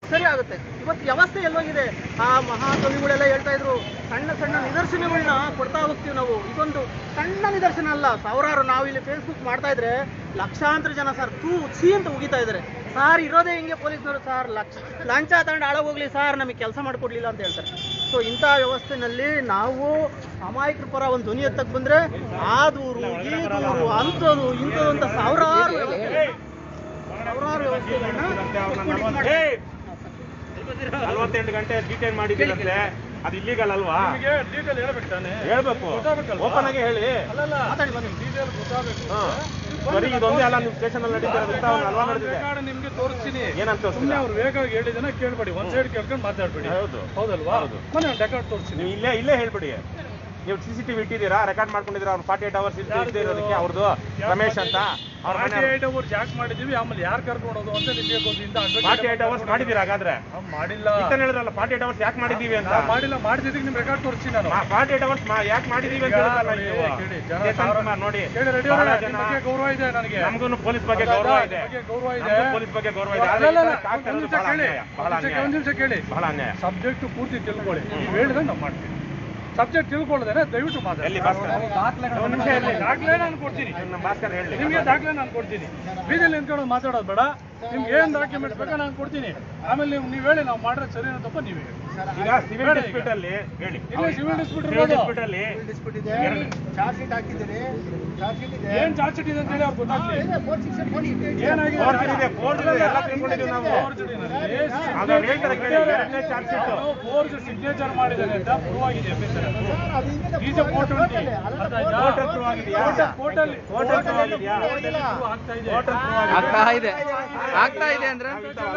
ಸರಿ ಆಗುತ್ತೆ ಇವತ್ತು ವ್ಯವಸ್ಥೆ ಎಲ್ಲೋಗಿದೆ ಆ ಮಹಾಕವಿಗಳೆಲ್ಲ ಹೇಳ್ತಾ ಇದ್ರು ಸಣ್ಣ ಸಣ್ಣ ನಿದರ್ಶನಗಳನ್ನ ಕೊಡ್ತಾ ಹೋಗ್ತೀವಿ ನಾವು ಇದೊಂದು ಸಣ್ಣ ನಿದರ್ಶನ ಅಲ್ಲ ಸಾವಿರಾರು ನಾವು ಇಲ್ಲಿ ಫೇಸ್ಬುಕ್ ಮಾಡ್ತಾ ಇದ್ರೆ ಲಕ್ಷಾಂತರ ಜನ ಸರ್ ತೂ ಸಿ ಅಂತ ಉಗಿತಾ ಇದ್ದಾರೆ ಸಾರ್ ಇರೋದೇ ಹಿಂಗೆ ಪೊಲೀಸ್ನವರು ಸರ್ ಲಕ್ಷ ಲಂಚ ತಗೊಂಡು ಹಾಳಾಗೋಗ್ಲಿ ಸರ್ ನಮಗೆ ಕೆಲಸ ಮಾಡಿಕೊಡ್ಲಿಲ್ಲ ಅಂತ ಹೇಳ್ತಾರೆ ಸೊ ಇಂಥ ವ್ಯವಸ್ಥೆನಲ್ಲಿ ನಾವು ಅಮಾಯಕರ ಪರ ಒಂದು ಧ್ವನಿ ಎತ್ತಕ್ಕೆ ಬಂದ್ರೆ ಆ ದೂರು ಈ ದೂರು ಅಂಥದ್ದು ಇಂಥದ್ದು ಅಂತ ಸಾವಿರಾರು ವ್ಯವಸ್ಥೆ ಸಾವಿರಾರು ವ್ಯವಸ್ಥೆಗಳನ್ನ ಇಟ್ಕೊಂಡಿದ್ದು ಮಾಡ್ತಾರೆ. ನಲ್ವತ್ತೆಂಟು ಗಂಟೆ ಡಿಟೈನ್ ಮಾಡಿದ್ದೀರಂತೆ ಅದು ಇಲ್ಲಿಗಲ್ ಅಲ್ವಾ ನಿಮಗೆ ಡೀಟೇಲ್ ಹೇಳ್ಬೇಕು ತಾನೆ ಹೇಳ್ಬೇಕು ಗೊತ್ತಾಗ್ಬೇಕಲ್ವಾ? ಓಪನ್ ಆಗಿ ಹೇಳಿ ಅಲ್ಲಲ್ಲ ಮಾತಾಡಿ ಬನ್ನಿ ಡೀಟೇಲ್ ಗೊತ್ತಾಗಬೇಕು ಹಾ. ಬರೀ ಇದೊಂದೇ ಅಲ್ಲ ನಿಮ್ ಸ್ಟೇಷನ್ ಅಲ್ಲಿ ನಡೀತಿರೋದು ಇಂಥ ಒಂದು ಹಲ್ವಾ ನಡೆದಿದೆ ರೆಕಾರ್ಡ್ ನಿಮ್ಗೆ ತೋರಿಸ್ತೀನಿ ಏನಂತ ಸುಮ್ಮನೆ ತೋರಿಸ್ತೀರಾ? ಅವ್ರು ವೇಗವಾಗಿ ಹೇಳಿದನ ಕೇಳ್ಬೇಡಿ ಒಂದ್ ಸೈಡ್ ಕೇಳ್ಕೊಂಡು ಮಾತಾಡ್ಬೇಡಿ ಹೌದು. ಹೌದಲ್ವಾ ಹೌದು. ಮೊನ್ನೆ ರೆಕಾರ್ಡ್ ತೋರಿಸ್ತೀನಿ ನೀವು ಇಲ್ಲೇ ಇಲ್ಲೇ ಹೇಳ್ಬಿಡಿ ನೀವು ಸಿ ಸಿ ಟಿವಿ ಇಟ್ಟಿದ್ದೀರಾ ರೆಕಾರ್ಡ್ ಮಾಡ್ಕೊಂಡಿದ್ದೀರಾ ಅವ್ರು ಫಾರ್ಟಿ ಏಟ್ ಅವರ್ಸ್ ಇಲ್ಲದೆ ಇರೋದಕ್ಕೆ ಅವ್ರದ್ದು ರಮೇಶ್ ಅಂತ ಅವ್ರ ಫಾರ್ಟಿ ಮನೆ ಏಟ್ ಅವರ್ಸ್ ಯಾಕೆ ಮಾಡಿದೀವಿ ಆಮೇಲೆ ಯಾರು ಕರ್ಕೊಂಡು ಹೋಗೋದು ಅಂತ ನಿಮಗೆ ಗೊತ್ತಿಂದ ಫಾರ್ಟಿ ಏಟ್ ಅವರ್ಸ್ ಮಾಡಿದ್ದೀರಾ ಹಾಗಾದ್ರೆ ಮಾಡಿಲ್ಲ ಇಷ್ಟನೇ ಹೇಳಿದ್ರಲ್ಲ ಫಾರ್ಟಿ ಏಟ್ ಅವರ್ಸ್ ಯಾಕೆ ಮಾಡಿದ್ದೀವಿ ಅಂತ ನಾವ್ ಮಾಡಿಲ್ಲ ಮಾಡಿದಿದ್ದಕ್ಕೆ ನಿಮ್ ರೆಕಾರ್ಡ್ ತೋರಿಸ್ತೀನಿ ನಾನು ಫಾರ್ಟಿ ಏಟ್ ಅವರ್ಸ್ ಯಾಕೆ ಮಾಡಿದ್ದೀವಿ ಅಂತ ಈಗ ಹೇಳಿದ್ರಲ್ಲ ನೋಡಿ, ನೀವು ಕೇಳಿ, ಜನ ಚೇತನ್ ಸಾವಿರ- ಕುಮಾರ್ ನೋಡಿ ಕೇಳಿ ರೆಡಿ ಬಹಳ ನಿಮ್ಮ ಜನ ಬಗ್ಗೆ ಗೌರವ ಇದೆ ನನಗೆ ನಮಗೂ ಪೊಲೀಸ್ ಬಗ್ಗೆ ಹೌದಾ? ಗೌರವ ಇದೆ ಬಗ್ಗೆ ಗೌರವ ಇದೆ ನಮ್ಗೂ ಪೊಲೀಸ್ ಬಗ್ಗೆ ಗೌರವ ಇದೆ ಆದ್ರೆ ಅಲ್ಲ, ಈ ಅಲ್ಲ, ತರ ಆಗ್ತಾ ಒಂದ್ ಇರೋದು ನಿಮಿಷ ಬಹಳ ಕೇಳಿ ಅನ್ಯಾಯ, ಬಹಳ ಒಂದ್ ನಿಮಿಷ- ಅನ್ಯಾಯ. ಒಂದ್ ನಿಮಿಷ ಕೇಳಿ ಬಹಳ ಅನ್ಯಾಯ ಸಬ್ಜೆಕ್ಟ್ ಪೂರ್ತಿ ತಿಳ್ಕೊಳ್ಳಿ ನೀವು ಹೇಳಿದ್ರೆ ನಾವು ಮಾಡ್ತೀವಿ ಸಬ್ಜೆಕ್ಟ್ ತಿಳ್ಕೊಳ್ಳೋದೇನೆ ದಯವಿಟ್ಟು ಮಾತಾಡಿ ಎಲ್ಲಿ ಭಾಸ್ಕರ್ ಒಂದು ನಿಮಿಷ ಇರ್ಲಿ. ದಾಖಲೆ ನಾನು ಕೊಡ್ತೀನಿ ನಮ್ಮ ಭಾಸ್ಕರ್ ಹೇಳಿ ನಿಮ್ಗೆ ದಾಖಲೆ ನಾನು ಕೊಡ್ತೀನಿ ಬೀದಿಲಿ ನಿಂತ್ಕೊಂಡು ಮಾತಾಡೋದು ಬೇಡ ನಿಮ್ಗೆ ಏನ್ ಡಾಕ್ಯುಮೆಂಟ್ ಬೇಕೋ ನಾನು ಕೊಡ್ತೀನಿ ಆಮೇಲೆ ನೀವು ನೀವು ಹೇಳಿ ನಾವು ಮಾಡಿದ್ರೆ ಸರಿನೋ ತಪ್ಪ ನೀವು ಹೇಳಿ ಈಗ ಸಿವಿಲ್ ಬೇಡ ಈಗ. ಡಿಸ್ಪ್ಯೂಟ್ ಅಲ್ಲಿ ಹೇಳಿ ಇಲ್ಲಿ ಸಿವಿಲ್ ಡಿಸ್ಪ್ಯೂಟ್ ಸಿವಿಲ್ ಇರ್ಬೋದು ಡಿಸ್ಪ್ಯೂಟ್ ಅಲ್ಲಿ ಡಿಸ್ಪ್ಯೂಟ್ ಇದೆ ಚಾರ್ಜ್ ಶೀಟ್ ಹಾಕಿದ್ದೀರಿ ಚಾರ್ಜ್ ಶೀಟ್ ಇದೆ ಏನ್ ಚಾರ್ಜ್ ಶೀಟ್ ಇದೆ ಅಂತ ಹೇಳಿ ಅವ್ರಿಗೆ ಗೊತ್ತಾಗ್ಲಿ ಫೋರ್ ಸಿಕ್ಸ್ ಫೋರ್ ಏನಾಗಿದೆ ಫೋರ್ಜರಿ ಇದೆ ಫೋರ್ಜರಿ ಇದೆ ಎಲ್ಲ ತಿಳ್ಕೊಂಡಿದ್ದೀವಿ ನಾವು ಅದು ಅವ್ರು ಹೇಳ್ತಾರೆ ಕೇಳಿ ಎರಡನೇ ಚಾರ್ಜ್ ಶೀಟ್ ಫೋರ್ಜ್ ಸಿಗ್ನೇಚರ್ ಮಾಡಿದ್ದಾನೆ ಅಂತ ಪ್ರೂವ್ ಆಗಿದೆ ಈಸ್ ಕೋರ್ಟ್ Court ಹತ್ರ ಆಗಿದೆಯಾ? ಕೋರ್ಟ್ ಅಲ್ಲಿ Court ಹತ್ರ ಆಗಿದೆಯಾ? ಆಗ್ತಾ ಇದೆ Court ಹತ್ರ ಆಗ್ತಾ ಇದೆ ಆಗ್ತಾ ಇದೆ ಅಂದ್ರೆ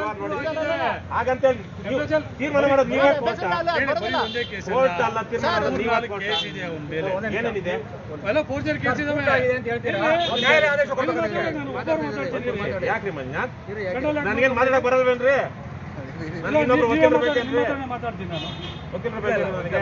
ಹಾಗಂತ ನೀವು ತೀರ್ಮಾನ ಮಾಡೋದು ನೀವೇ ಕೋರ್ಟ್ ಬರೀ ಒಂದೇ ಕೇಸ್ ಕೋರ್ಟ್ ಅಲ್ಲ ತೀರ್ಮಾನ ಮಾಡೋದು ನೀವೇ ನಾಲ್ಕು ಕೋರ್ಟ್ ಕೇಸ್ ಇದೆ ಅವನ ಮೇಲೆ ಏನೇನಿದೆ ಎಲ್ಲ ಫೋರ್ಜರಿ ಕೇಸ್ ಇದಾವೆ ನ್ಯಾಯಾಲಯ ಆದೇಶ ಕೊಡ್ತದೆ ನಾನು ಯಾಕ್ರಿ ಮಂಜಾತ್ ನನಗೇನ್ ಮಾತಾಡಕ್ ಬರಲ್ವೇನ್ರಿ ನನಗೆ ಇನ್ನೊಬ್ರು ವಕೀಲರು ಬೇಕೇನ್ರಿ ಮಾತಾಡ್ತೀನಿ ನಾನು ವಕೀಲರು ಬೇಕು ನನಗೆ